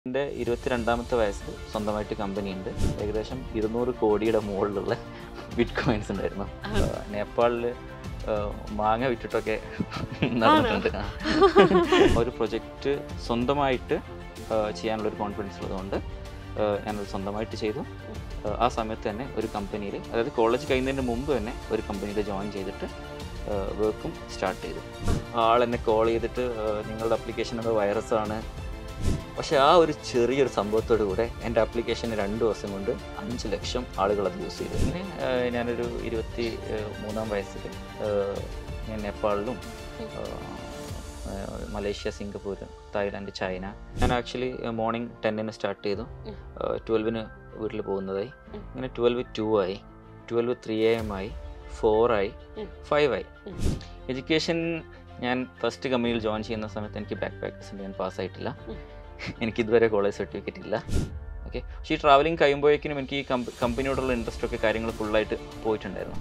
എൻ്റെ ഇരുപത്തിരണ്ടാമത്തെ വയസ്സിൽ സ്വന്തമായിട്ട് കമ്പനി ഉണ്ട് ഏകദേശം ഇരുന്നൂറ് കോടിയുടെ മുകളിലുള്ള ബിറ്റ് കോയിൻസ് ഉണ്ടായിരുന്നു നേപ്പാളിൽ മാങ്ങ വിറ്റിട്ടൊക്കെ നടന്നിട്ടുണ്ട് ആ. ഒരു പ്രൊജക്റ്റ് സ്വന്തമായിട്ട് ആ, ചെയ്യാനുള്ളൊരു കോൺഫിഡൻസ് ഉള്ളതുകൊണ്ട് ആ, ഞാനത് സ്വന്തമായിട്ട് ചെയ്തു ആ, ആ സമയത്ത് തന്നെ ഒരു കമ്പനിയിൽ അതായത് കോളേജ് കഴിയുന്നതിന് മുമ്പ് തന്നെ ഒരു കമ്പനിയിൽ ജോയിൻ ചെയ്തിട്ട് വർക്കും സ്റ്റാർട്ട് ചെയ്തു ആൾ എന്നെ കോൾ ചെയ്തിട്ട് ആ, നിങ്ങളുടെ അപ്ലിക്കേഷൻ അത് വൈറസ് ആണ് പക്ഷെ ആ ഒരു ചെറിയൊരു സംഭവത്തോടു കൂടെ എൻ്റെ ആപ്ലിക്കേഷൻ രണ്ട് ദിവസം കൊണ്ട് അഞ്ച് ലക്ഷം ആളുകൾ അത് യൂസ് ചെയ്തു പിന്നെ ആ, ഞാനൊരു ഇരുപത്തി ആ, മൂന്നാം വയസ്സിൽ ആ, ഞാൻ നേപ്പാളിലും ആ, ആ, മലേഷ്യ സിംഗപ്പൂർ തായ്ലാൻഡ് ചൈന ഞാൻ ആക്ച്വലി മോർണിംഗ് ടെന്നിന് സ്റ്റാർട്ട് ചെയ്തു ഉം. ട്വൽവിന് വീട്ടിൽ പോകുന്നതായി ഉം. അങ്ങനെ ട്വൽവ് ടു ആയി ട്വൽവ് ത്രീ എ എം ആയി ഫോർ ആയി ഉം. ഫൈവ് ആയി ഉം. എഡ്യൂക്കേഷൻ ഞാൻ ഫസ്റ്റ് കമ്പനിയിൽ ജോയിൻ ചെയ്യുന്ന സമയത്ത് എനിക്ക് ബാക്ക് പാക്കേഴ്സിൻ്റെ ഞാൻ പാസ്സായിട്ടില്ല ഉം. എനിക്ക് ഇതുവരെ കോളേജ് സർട്ടിഫിക്കറ്റ് ഇല്ല ഓക്കെ പക്ഷേ ഈ ട്രാവലിംഗ് കഴിയുമ്പോഴേക്കും എനിക്ക് ഈ കമ്പ കമ്പനിയോടുള്ള ഇൻട്രസ്റ്റ് ഒക്കെ കാര്യങ്ങൾ ഫുള്ളായിട്ട് പോയിട്ടുണ്ടായിരുന്നു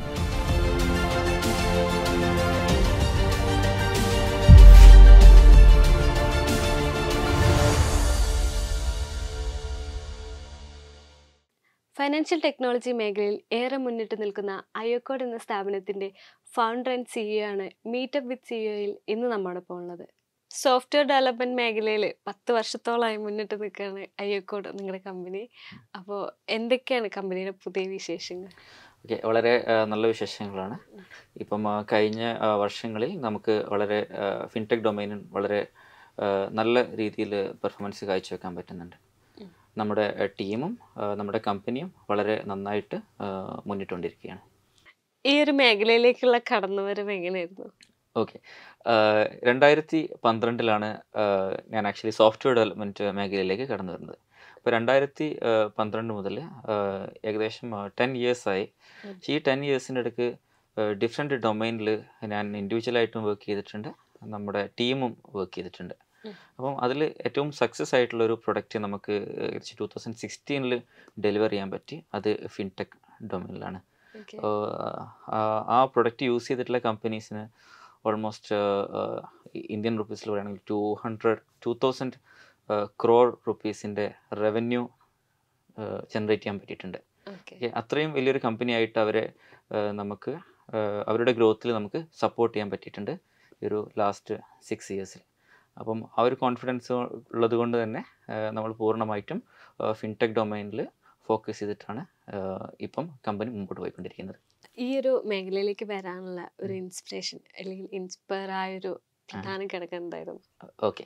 ഫൈനാൻഷ്യൽ ടെക്നോളജി മേഖലയിൽ ഏറെ മുന്നിട്ട് നിൽക്കുന്ന അയോക്കോഡ് എന്ന സ്ഥാപനത്തിന്റെ ഫൗണ്ടർ ആൻഡ് സിഇഒ ആണ് മീറ്റപ്പ് വിത്ത് സിഇഒയിൽ ഇന്ന് നമ്മോടൊപ്പം ഉള്ളത് സോഫ്റ്റ്വെയർ ഡെവലപ്മെന്റ് മേഖലയിൽ പത്ത് വർഷത്തോളമായി മുന്നിട്ട് നിൽക്കുകയാണ് അയ്യക്കോട് നിങ്ങളുടെ കമ്പനി അപ്പോൾ എന്തൊക്കെയാണ് കമ്പനിയുടെ പുതിയ വിശേഷങ്ങൾ ഓക്കെ വളരെ ആ, നല്ല വിശേഷങ്ങളാണ് ഇപ്പം ആ, കഴിഞ്ഞ ആ, വർഷങ്ങളിൽ നമുക്ക് വളരെ ഫിൻടെക് ഡൊമൈനിൽ വളരെ ആ, നല്ല രീതിയിൽ പെർഫോമൻസ് കാഴ്ചവെക്കാൻ പറ്റുന്നുണ്ട് ഉം. നമ്മുടെ ആ, ടീമും ആ, നമ്മുടെ കമ്പനിയും വളരെ നന്നായിട്ട് ആ, മുന്നിട്ടുകൊണ്ടിരിക്കുകയാണ് ഈ ഒരു മേഖലയിലേക്കുള്ള കടന്നുവരവ് എങ്ങനെയായിരുന്നു ഓക്കെ രണ്ടായിരത്തി പന്ത്രണ്ടിലാണ് ഞാൻ ആക്ച്വലി സോഫ്റ്റ്വെയർ ഡെവലപ്മെൻറ്റ് മേഖലയിലേക്ക് കടന്നു വരുന്നത് അപ്പോൾ രണ്ടായിരത്തി പന്ത്രണ്ട് മുതൽ ഏകദേശം ടെൻ ഇയേഴ്സായി ഉം. ഈ ടെൻ ഇയേഴ്സിൻ്റെ ഇടയ്ക്ക് ഡിഫറെൻറ്റ് ഡൊമൈനിൽ ഞാൻ ഇൻഡിവിജ്വലായിട്ടും വർക്ക് ചെയ്തിട്ടുണ്ട് നമ്മുടെ ടീമും വർക്ക് ചെയ്തിട്ടുണ്ട് ഉം. അപ്പം അതിൽ ഏറ്റവും സക്സസ് ആയിട്ടുള്ള ഒരു പ്രൊഡക്റ്റ് നമുക്ക് ഏകദേശം ടൂ തൗസൻഡ് സിക്സ്റ്റീനിൽ ഡെലിവർ ചെയ്യാൻ പറ്റി അത് ഫിൻടെക് ഡൊമൈനിലാണ് ഓക്കെ ആ- ആ പ്രൊഡക്റ്റ് യൂസ് ചെയ്തിട്ടുള്ള കമ്പനീസിന് ഓൾമോസ്റ്റ് ഇന്ത്യൻ റുപ്പീസിൽ പറയുകയാണെങ്കിൽ two hundred to thousand crore റുപ്പീസിൻ്റെ റവന്യൂ ജനറേറ്റ് ചെയ്യാൻ പറ്റിയിട്ടുണ്ട് ഓക്കെ Okay, അത്രയും വലിയൊരു കമ്പനി ആയിട്ട് അവരെ ആ, നമുക്ക് ആ, അവരുടെ ഗ്രോത്തിൽ നമുക്ക് സപ്പോർട്ട് ചെയ്യാൻ പറ്റിയിട്ടുണ്ട് ഈ ഒരു ലാസ്റ്റ് സിക്സ് ഇയേഴ്സിൽ അപ്പം ആ ഒരു കോൺഫിഡൻസ് ഉള്ളത് കൊണ്ട് തന്നെ ആ, നമ്മൾ പൂർണ്ണമായിട്ടും ഫിൻടെക് ഡൊമൈനിൽ ഫോക്കസ് ചെയ്തിട്ടാണ് ആ, ഇപ്പം കമ്പനി മുമ്പോട്ട് പോയിക്കൊണ്ടിരിക്കുന്നത് ഈ ഒരു മേഖലയിലേക്ക് വരാനുള്ള ഒരു ഇൻസ്പിറേഷൻ അല്ലെങ്കിൽ ഇൻസ്പയർ ആയ ഒരു പ്രധാന ഘടകം എന്തായിരുന്നു ഓക്കെ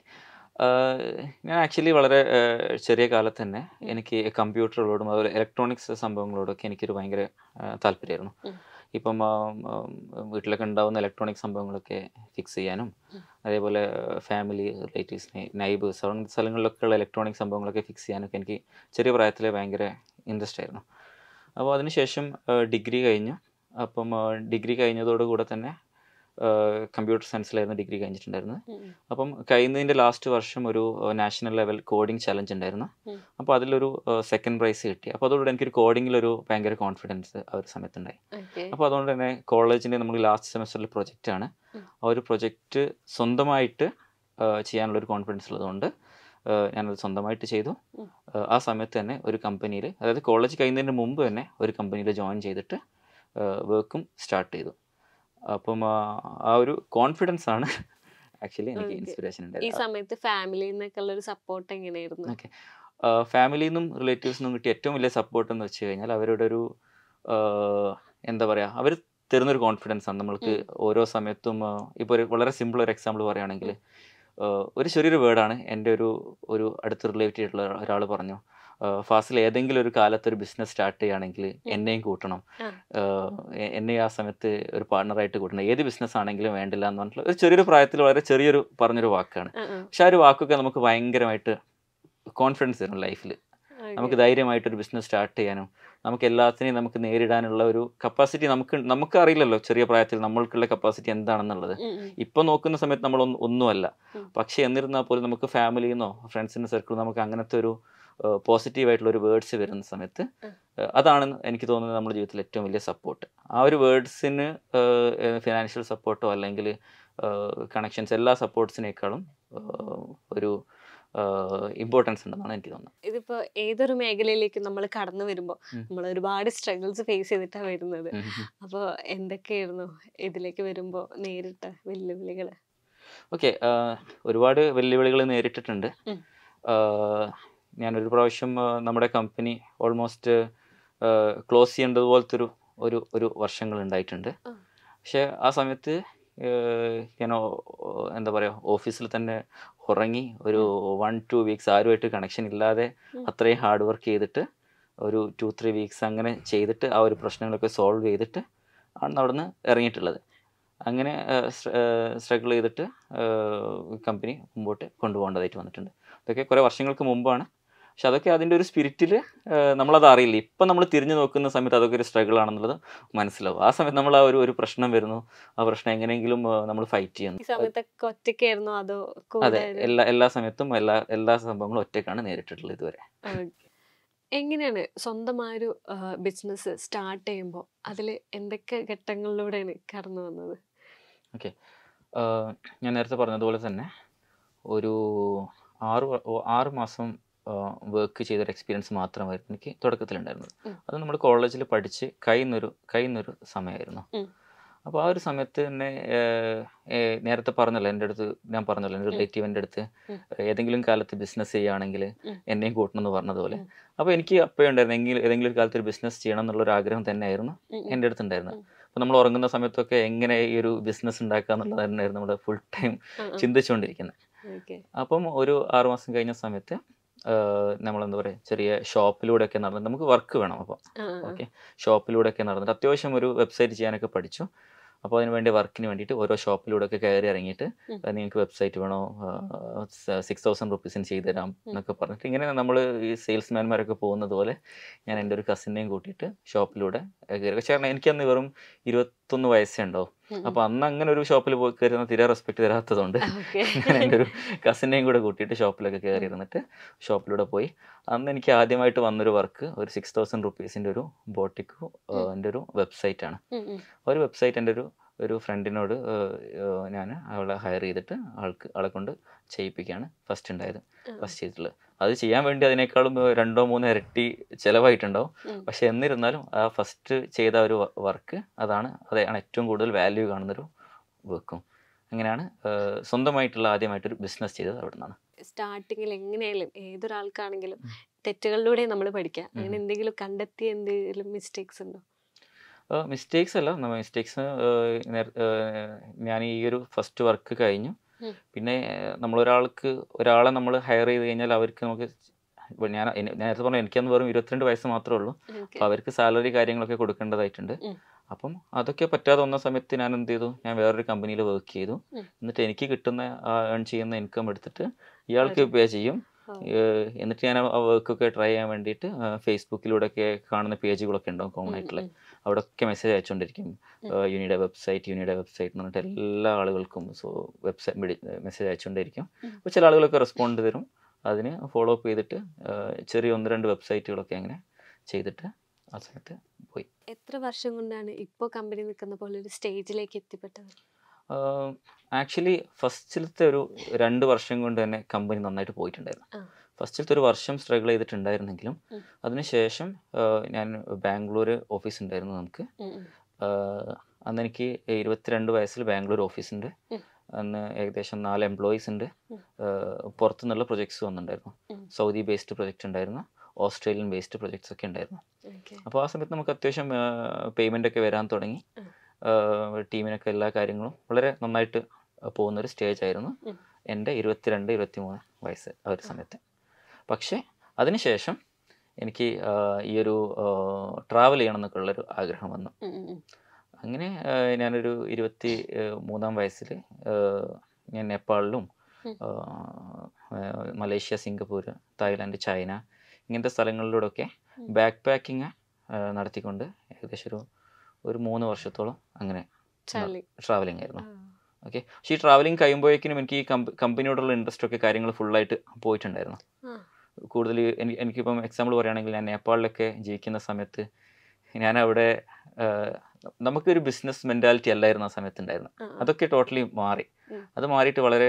ഞാൻ ആക്ച്വലി വളരെ ആഹ് ചെറിയ കാലത്ത് തന്നെ എനിക്ക് കമ്പ്യൂട്ടറുകളോടും അതുപോലെ ഇലക്ട്രോണിക്സ് സംഭവങ്ങളോടൊക്കെ എനിക്കൊരു ഭയങ്കര ആഹ് താല്പര്യമായിരുന്നു ഉം. ഇപ്പം ആം, ആം, വീട്ടിലൊക്കെ ഉണ്ടാവുന്ന ഇലക്ട്രോണിക് സംഭവങ്ങളൊക്കെ ഫിക്സ് ചെയ്യാനും ഉം. അതേപോലെ ഫാമിലി റിലേറ്റീവ്സ് നൈബേഴ്സ് അങ്ങനത്തെ സ്ഥലങ്ങളിലൊക്കെയുള്ള ഇലക്ട്രോണിക് സംഭവങ്ങളൊക്കെ ഫിക്സ് ചെയ്യാനൊക്കെ എനിക്ക് ചെറിയ പ്രായത്തിൽ ഭയങ്കര ഇൻട്രസ്റ്റ് ആയിരുന്നു അപ്പോൾ അതിനുശേഷം ഡിഗ്രി കഴിഞ്ഞു അപ്പം ഡിഗ്രി കഴിഞ്ഞതോടുകൂടെ തന്നെ കമ്പ്യൂട്ടർ സയൻസിലായിരുന്നു ഡിഗ്രി കഴിഞ്ഞിട്ടുണ്ടായിരുന്നത് ഉം. അപ്പം കഴിയുന്നതിൻ്റെ ലാസ്റ്റ് വർഷം ഒരു നാഷണൽ ലെവൽ കോഡിംഗ് ചലഞ്ച് ഉണ്ടായിരുന്നു ഉം. അപ്പോൾ അതിലൊരു സെക്കൻഡ് പ്രൈസ് കിട്ടി അപ്പോൾ അതോടുകൂടി എനിക്കൊരു കോഡിങ്ങിലൊരു ഭയങ്കര കോൺഫിഡൻസ് ആ ഒരു സമയത്തുണ്ടായി ഓക്കെ അപ്പോൾ അതുകൊണ്ട് തന്നെ കോളേജിൻ്റെ നമ്മൾ ലാസ്റ്റ് സെമസ്റ്ററിൽ പ്രൊജക്റ്റാണ് ഉം. ആ ഒരു പ്രൊജക്റ്റ് സ്വന്തമായിട്ട് ആ, ചെയ്യാനുള്ളൊരു കോൺഫിഡൻസ് ഉള്ളതുകൊണ്ട് ആ, ഞാനത് സ്വന്തമായിട്ട് ചെയ്തു ഉം. ആ, ആ സമയത്ത് തന്നെ ഒരു കമ്പനിയിൽ അതായത് കോളേജ് കഴിയുന്നതിന് മുമ്പ് തന്നെ ഒരു കമ്പനിയിൽ ജോയിൻ ചെയ്തിട്ട് വർക്കും സ്റ്റാർട്ട് ചെയ്തു അപ്പം ആ, ആ ഒരു കോൺഫിഡൻസ് ആണ് ആക്ച്വലി എനിക്ക് Okay. ഇൻസ്പിറേഷൻ ഈ ഉണ്ടായത് സമയത്ത് ഫാമിലിയിൽ നിന്നൊക്കെ ഉള്ള ഒരു സപ്പോർട്ട് എങ്ങനെയായിരുന്നു ഓക്കെ ഫാമിലിയിൽ നിന്നും റിലേറ്റീവ്സിൽ നിന്നും കിട്ടിയ ഏറ്റവും വലിയ സപ്പോർട്ട് എന്ന് വെച്ച് കഴിഞ്ഞാൽ അവരുടെ ഒരു ആ, എന്താ പറയുക അവർ തരുന്നൊരു കോൺഫിഡൻസ് ആണ് നമ്മൾക്ക് ഓരോ സമയത്തും ഇപ്പോൾ ഒരു വളരെ സിമ്പിൾ ഒരു എക്സാമ്പിൾ പറയുകയാണെങ്കിൽ ആ, ഒരു ചെറിയൊരു വേർഡാണ് എൻ്റെ ഒരു ഒരു അടുത്ത് റിലേറ്റ് ചെയ്തിട്ടുള്ള ഒരാൾ പറഞ്ഞു ഫാസിൽ ഏതെങ്കിലും ഒരു കാലത്ത് ഒരു ബിസിനസ് സ്റ്റാർട്ട് ചെയ്യുകയാണെങ്കിൽ എന്നെയും കൂട്ടണം ആ. ആ, എ- എന്നെ ആ സമയത്ത് ഒരു പാർട്ണറായിട്ട് കൂട്ടണം ഏത് ബിസിനസ് ആണെങ്കിലും വേണ്ടില്ല എന്ന് പറഞ്ഞിട്ടുള്ള ഒരു ചെറിയൊരു പ്രായത്തിൽ വളരെ ചെറിയൊരു പറഞ്ഞൊരു വാക്കാണ് ആ, ആ. പക്ഷെ ആ ഒരു വാക്കൊക്കെ നമുക്ക് ഭയങ്കരമായിട്ട് കോൺഫിഡൻസ് തരും ലൈഫിൽ Okay. നമുക്ക് ധൈര്യമായിട്ടൊരു ബിസിനസ് സ്റ്റാർട്ട് ചെയ്യാനും നമുക്ക് എല്ലാത്തിനെയും നമുക്ക് നേരിടാനുള്ള ഒരു കപ്പാസിറ്റി നമുക്ക് നമുക്ക് അറിയില്ലല്ലോ ചെറിയ പ്രായത്തിൽ നമ്മൾക്കുള്ള കപ്പാസിറ്റി എന്താണെന്നുള്ളത് ഉം, ഉം. ഇപ്പം നോക്കുന്ന സമയത്ത് നമ്മൾ ഒന്നും- ഒന്നുമല്ല ഉം. പക്ഷേ എന്നിരുന്നാൽ പോലും നമുക്ക് ഫാമിലിയിൽ നിന്നോ ഫ്രണ്ട്സിൻ്റെ സർക്കിൾ നമുക്ക് അങ്ങനത്തെ ഒരു പോസിറ്റീവ് ആയിട്ടുള്ള ഒരു വേർഡ്സ് വരുന്ന സമയത്ത് ഉം. ഏഹ് അതാണ് എനിക്ക് തോന്നുന്നത് നമ്മുടെ ജീവിതത്തിൽ ഏറ്റവും വലിയ സപ്പോർട്ട് ആ ഒരു വേർഡ്സിന് ഫിനാൻഷ്യൽ സപ്പോർട്ടോ അല്ലെങ്കിൽ കണക്ഷൻസ് എല്ലാ സപ്പോർട്ട്സിനേക്കാളും ഒരു ഇമ്പോർട്ടൻസ് ഉണ്ടെന്നാണ് എനിക്ക് തോന്നുന്നത് ഇതിപ്പോ ഏതൊരു മേഖലയിലേക്ക് നമ്മൾ കടന്നു വരുമ്പോൾ ഉം. നമ്മൾ ഒരുപാട് സ്ട്രഗിൾസ് ഫേസ് ചെയ്തിട്ടാണ് വരുന്നത് ഉം ഉം. അപ്പോൾ എന്തൊക്കെയായിരുന്നു ഇതിലേക്ക് വരുമ്പോൾ നേരിട്ട വെല്ലുവിളികൾ ഓക്കെ ഒരുപാട് വെല്ലുവിളികൾ നേരിട്ടിട്ടുണ്ട് ഉം. ആഹ് ഞാനൊരു പ്രാവശ്യം ആഹ് നമ്മുടെ കമ്പനി ഓൾമോസ്റ്റ് ക്ലോസ് ചെയ്യേണ്ടത് പോലത്തെ ഒരു ഒരു ഒരു വർഷങ്ങൾ ഉണ്ടായിട്ടുണ്ട് ആ. പക്ഷെ ആ സമയത്ത് ആഹ് ഞാൻ ഓ- എന്താ പറയുക ഓഫീസിൽ തന്നെ ഉറങ്ങി ഒരു വൺ ടു വീക്സ് ആരുമായിട്ട് കണക്ഷൻ ഇല്ലാതെ ഉം. അത്രയും ഹാർഡ് വർക്ക് ചെയ്തിട്ട് ഒരു ടു ത്രീ വീക്സ് അങ്ങനെ ചെയ്തിട്ട് ആ ഒരു പ്രശ്നങ്ങളൊക്കെ സോൾവ് ചെയ്തിട്ട് ആണ് അവിടുന്ന് ഇറങ്ങിയിട്ടുള്ളത് അങ്ങനെ സ്ട്രഗിൾ ചെയ്തിട്ട് കമ്പനി മുമ്പോട്ട് കൊണ്ടുപോകേണ്ടതായിട്ട് വന്നിട്ടുണ്ട് അതൊക്കെ കുറേ വർഷങ്ങൾക്ക് മുമ്പാണ് പക്ഷെ അതൊക്കെ അതിൻ്റെ ഒരു സ്പിരിറ്റിൽ നമ്മളത് അറിയില്ല ഇപ്പം നമ്മൾ തിരിഞ്ഞു നോക്കുന്ന സമയത്ത് അതൊക്കെ ഒരു സ്ട്രഗിൾ ആണെന്നുള്ളത് മനസ്സിലാവും ആ സമയത്ത് നമ്മൾ ആ ഒരു ഒരു പ്രശ്നം വരുന്നു ആ പ്രശ്നം എങ്ങനെയെങ്കിലും നമ്മൾ ഫൈറ്റ് ഈ ചെയ്യുന്നു സമയത്തൊക്കെ ഒറ്റയ്ക്കായിരുന്നോ അതോ അതെ കൂടെ എല്ലാ എല്ലാ സമയത്തും എല്ലാ എല്ലാ സംഭവങ്ങളും ഒറ്റയ്ക്കാണ് നേരിട്ടിട്ടുള്ളത് ഇതുവരെ Okay. എങ്ങനെയാണ് സ്വന്തമായൊരു ബിസിനസ് സ്റ്റാർട്ട് ചെയ്യുമ്പോൾ അതിൽ എന്തൊക്കെ ഘട്ടങ്ങളിലൂടെയാണ് കടന്നു വന്നത് ആഹ് ഞാൻ നേരത്തെ പറഞ്ഞതുപോലെ തന്നെ ഒരു ആറ് വ- ഓ- ആറ് മാസം വർക്ക് ചെയ്തൊരു എക്സ്പീരിയൻസ് മാത്രമായിരുന്നു എനിക്ക് തുടക്കത്തിലുണ്ടായിരുന്നത് ഉം. അത് നമ്മൾ കോളേജിൽ പഠിച്ച് കഴിയുന്നൊരു കഴിയുന്നൊരു സമയമായിരുന്നു ഉം. അപ്പോൾ ആ ഒരു സമയത്ത് തന്നെ ആഹ് ഏഹ് നേരത്തെ പറഞ്ഞല്ലോ എൻ്റെ അടുത്ത് ഞാൻ പറഞ്ഞല്ലോ എൻ്റെ ഉം. റിലേറ്റീവിൻ്റെ അടുത്ത് ഉം. ഏതെങ്കിലും കാലത്ത് ബിസിനസ് ചെയ്യുകയാണെങ്കിൽ ഉം. എന്നെയും കൂട്ടണം എന്ന് പറഞ്ഞതുപോലെ ഉം. അപ്പോൾ എനിക്ക് അപ്പോഴും ഉണ്ടായിരുന്നു എങ്കിലും ഏതെങ്കിലും ഒരു കാലത്ത് ഒരു ബിസിനസ് ചെയ്യണം എന്നുള്ളൊരു ആഗ്രഹം തന്നെയായിരുന്നു ഉം, ഉം. എൻ്റെ അടുത്തുണ്ടായിരുന്നത് ഉം. അപ്പോൾ നമ്മൾ ഉറങ്ങുന്ന സമയത്തൊക്കെ എങ്ങനെ ഈ ഒരു ബിസിനസ് ഉണ്ടാക്കുക എന്നുള്ളത് തന്നെയായിരുന്നു നമ്മുടെ ഫുൾ ടൈം ആ, ആ. ചിന്തിച്ചുകൊണ്ടിരിക്കുന്നത് Okay. അപ്പം ഒരു ആറു മാസം കഴിഞ്ഞ സമയത്ത് നമ്മൾ എന്താ പറയുക ചെറിയ ഷോപ്പിലൂടെ ഒക്കെ നടന്ന് നമുക്ക് വർക്ക് വേണം അപ്പോൾ ആ, ആ, ആ. ഓക്കെ ഷോപ്പിലൂടെ ഒക്കെ നടന്നിട്ട് അത്യാവശ്യം ഒരു വെബ്സൈറ്റ് ചെയ്യാനൊക്കെ പഠിച്ചു അപ്പോൾ അതിന് വേണ്ടി വർക്കിന് വേണ്ടിയിട്ട് ഓരോ ഷോപ്പിലൂടെ ഒക്കെ കയറി ഇറങ്ങിയിട്ട് ഉം. "ആ, നിങ്ങൾക്ക് വെബ്സൈറ്റ് വേണോ സിക്സ് തൗസൻഡ് റുപ്പീസിന് ചെയ്തു തരാം എന്നൊക്കെ പറഞ്ഞിട്ട് ഇങ്ങനെ നമ്മൾ ഈ സെയിൽസ്മാൻമാരൊക്കെ പോകുന്നത് പോലെ ഞാൻ എൻ്റെ ഒരു കസിനെയും കൂട്ടിയിട്ട് ഷോപ്പിലൂടെ കയറി പക്ഷേ എനിക്കന്ന് വെറും ഇരുപത്തൊന്ന് വയസ്സേ ഉണ്ടാവും ഉം, ഉം. അപ്പോൾ അന്ന് അങ്ങനെ ഒരു ഷോപ്പിൽ പോയി കയറുന്ന തീരെ റെസ്പെക്ട് തരാത്തതുകൊണ്ട് Okay. ഞാൻ എൻ്റെ ഒരു കസിനെയും കൂടെ കൂട്ടിയിട്ട് ഷോപ്പിലൊക്കെ കയറി ഇരുന്നിട്ട് ഷോപ്പിലൂടെ പോയി അന്ന് എനിക്ക് ആദ്യമായിട്ട് വന്നൊരു വർക്ക് ഒരു സിക്സ് തൗസൻഡ് റുപ്പീസിൻ്റെ ഒരു ബോട്ടിക്കു എൻ്റെ ഒരു വെബ്സൈറ്റ് ആണ് ഉം, ഉം. ഒരു വെബ്സൈറ്റ് എൻ്റെ ഒരു ഒരു ഫ്രണ്ടിനോട് ഞാൻ അവളെ ഹയർ ചെയ്തിട്ട് ആൾക്ക് ആളെ കൊണ്ട് ചെയ്യിപ്പിക്കുകയാണ് ഫസ്റ്റ് ഉണ്ടായത് ആ. ഫസ്റ്റ് ചെയ്തിട്ടുള്ളത് അത് ചെയ്യാൻ വേണ്ടി അതിനേക്കാളും ഏഹ്, രണ്ടോ മൂന്നോ ഇരട്ടി ചിലവായിട്ടുണ്ടാവും ഉം. പക്ഷെ എന്നിരുന്നാലും ആ ഫസ്റ്റ് ചെയ്ത ഒരു വർക്ക് അതാണ് അതാണ് ഏറ്റവും കൂടുതൽ വാല്യൂ കാണുന്നൊരു വർക്കും അങ്ങനെയാണ് ഏഹ്, സ്വന്തമായിട്ടുള്ള ആദ്യമായിട്ടൊരു ബിസിനസ് ചെയ്തത് അവിടെ നിന്നാണ് സ്റ്റാർട്ടിങ്ങിൽ എങ്ങനെയായാലും ഏതൊരാൾക്കാണെങ്കിലും തെറ്റുകളിലൂടെ നമ്മൾ പഠിക്കുക അങ്ങനെ ഉം. എന്തെങ്കിലും കണ്ടെത്തിയ എന്തെങ്കിലും മിസ്റ്റേക്സ് ഉണ്ടോ മിസ്റ്റേക്സ് അല്ല നമ്മൾ മിസ്റ്റേക്സ് ഞാൻ ഈ ഒരു ഫസ്റ്റ് വർക്ക് കഴിഞ്ഞു ഉം. പിന്നെ ഏഹ്, നമ്മളൊരാൾക്ക് ഒരാളെ നമ്മൾ ഹയർ ചെയ്ത് കഴിഞ്ഞാൽ അവർക്ക് നമുക്ക് ഇപ്പോൾ ഞാൻ എനി- ഞാൻ നേരത്തെ പറഞ്ഞു എനിക്കന്ന് വെറും ഇരുപത്തിരണ്ട് വയസ്സ് മാത്രമേ ഉള്ളൂ Okay. അപ്പോൾ അവർക്ക് സാലറി കാര്യങ്ങളൊക്കെ കൊടുക്കേണ്ടതായിട്ടുണ്ട് ഉം. അപ്പം അതൊക്കെ പറ്റാതെ വന്ന സമയത്ത് ഞാൻ എന്ത് ചെയ്തു ഞാൻ വേറൊരു കമ്പനിയിൽ വർക്ക് ചെയ്തു ഉം. എന്നിട്ട് എനിക്ക് കിട്ടുന്ന ഏൺ ചെയ്യുന്ന ഇൻകം എടുത്തിട്ട് ഇയാൾക്ക് പേ ചെയ്യും ആ. ഏഹ്, എന്നിട്ട് ഞാൻ ആ വർക്കൊക്കെ ട്രൈ ചെയ്യാൻ വേണ്ടിയിട്ട് ഫേസ്ബുക്കിലൂടെയൊക്കെ കാണുന്ന പേജുകളൊക്കെ ഉണ്ടാവും കോമൺ ഉം, ആയിട്ടുള്ള ഉം. അവിടെയൊക്കെ മെസ്സേജ് അയച്ചുകൊണ്ടിരിക്കും യൂണിയുടെ വെബ്സൈറ്റ് യൂണിയുടെ വെബ്സൈറ്റ് എന്ന് പറഞ്ഞിട്ട് എല്ലാ ആളുകൾക്കും സോ വെബ്സൈറ്റ് മെസ്സേജ് അയച്ചുകൊണ്ടിരിക്കും ഉം. അപ്പോൾ ചില ആളുകളൊക്കെ റെസ്പോണ്ട് തരും അതിന് ഫോളോ അപ്പ് ചെയ്തിട്ട് ആ, ചെറിയ ഒന്ന് രണ്ട് വെബ്സൈറ്റുകളൊക്കെ അങ്ങനെ ചെയ്തിട്ട് ആ സമയത്ത് പോയി എത്ര വർഷം കൊണ്ടാണ് ഇപ്പോൾ കമ്പനി നിൽക്കുന്ന പോലെ ഒരു സ്റ്റേജിലേക്ക് എത്തിപ്പെട്ടത് ആക്ച്വലി ഫസ്റ്റിലത്തെ ഒരു രണ്ട് വർഷം കൊണ്ട് തന്നെ കമ്പനി നന്നായിട്ട് പോയിട്ടുണ്ടായിരുന്നു ആ. ഫസ്റ്റിലത്തെ ഒരു വർഷം സ്ട്രഗിൾ ചെയ്തിട്ടുണ്ടായിരുന്നെങ്കിലും ഉം. അതിനുശേഷം ആ, ഞാൻ ബാംഗ്ലൂർ ഓഫീസ് ഉണ്ടായിരുന്നു നമുക്ക് ഉം, ഉം. ആഹ് അന്ന് എനിക്ക് ഇരുപത്തിരണ്ട് വയസ്സിൽ ബാംഗ്ലൂർ ഓഫീസുണ്ട് ഉം. അന്ന് ഏകദേശം നാല് എംപ്ലോയീസ് ഉണ്ട് ഉം. ആഹ് പുറത്തുനിന്നുള്ള പ്രൊജക്ട്സ് വന്നിട്ടുണ്ടായിരുന്നു ഉം. സൗദി ബേസ്ഡ് പ്രൊജക്റ്റ് ഉണ്ടായിരുന്നു ഓസ്ട്രേലിയൻ ബേസ്ഡ് പ്രൊജക്ട്സ് ഒക്കെ ഉണ്ടായിരുന്നു Okay. അപ്പോൾ ആ സമയത്ത് നമുക്ക് അത്യാവശ്യം പേയ്മെൻ്റ് ഒക്കെ വരാൻ തുടങ്ങി ഉം. ടീമിനൊക്കെ എല്ലാ കാര്യങ്ങളും വളരെ നന്നായിട്ട് പോകുന്ന ഒരു സ്റ്റേജ് ആയിരുന്നു ഉം. എൻ്റെ ഇരുപത്തിരണ്ട് ഇരുപത്തി മൂന്ന് വയസ്സ് ആ ഒരു സമയത്ത് പക്ഷേ അതിനുശേഷം എനിക്ക് ആഹ് ഈ ഒരു ട്രാവൽ ചെയ്യണം എന്നൊക്കെ ഉള്ളൊരു ആഗ്രഹം വന്നു ഉം, ഉം, ഉം. അങ്ങനെ ആ, ഞാനൊരു ഇരുപത്തി ആ, മൂന്നാം വയസ്സിൽ ഞാൻ നേപ്പാളിലും ഉം. ആ, ആ, മലേഷ്യ സിംഗപ്പൂർ തായ്ലാൻഡ് ചൈന ഇങ്ങനത്തെ സ്ഥലങ്ങളിലൂടെയൊക്കെ ഉം. ബാക്ക് പാക്കിങ് നടത്തിക്കൊണ്ട് ഏകദേശം ഒരു ഒരു മൂന്ന് വർഷത്തോളം അങ്ങനെ ചാർലി. ട്രാവലിംഗ് ആയിരുന്നു ആ. ഓക്കെ പക്ഷേ ഈ ട്രാവലിംഗ് കഴിയുമ്പോഴേക്കിനും എനിക്ക് ഈ കമ്പ കമ്പനിയോടുള്ള ഇൻട്രസ്റ്റ് ഒക്കെ കാര്യങ്ങൾ ഫുള്ളായിട്ട് പോയിട്ടുണ്ടായിരുന്നു ആ. കൂടുതൽ എനിക്ക് എനിക്കിപ്പം എക്സാമ്പിൾ പറയുകയാണെങ്കിൽ ഞാൻ നേപ്പാളിലൊക്കെ ജീവിക്കുന്ന സമയത്ത് ഞാൻ അവിടെ ആഹ്, നമുക്കൊരു ബിസിനസ് മെൻറ്റാലിറ്റി അല്ലായിരുന്നു ആ സമയത്ത് ഉണ്ടായിരുന്നത് ആ, ആ. അതൊക്കെ ടോട്ടലി മാറി ഉം. അത് മാറിയിട്ട് വളരെ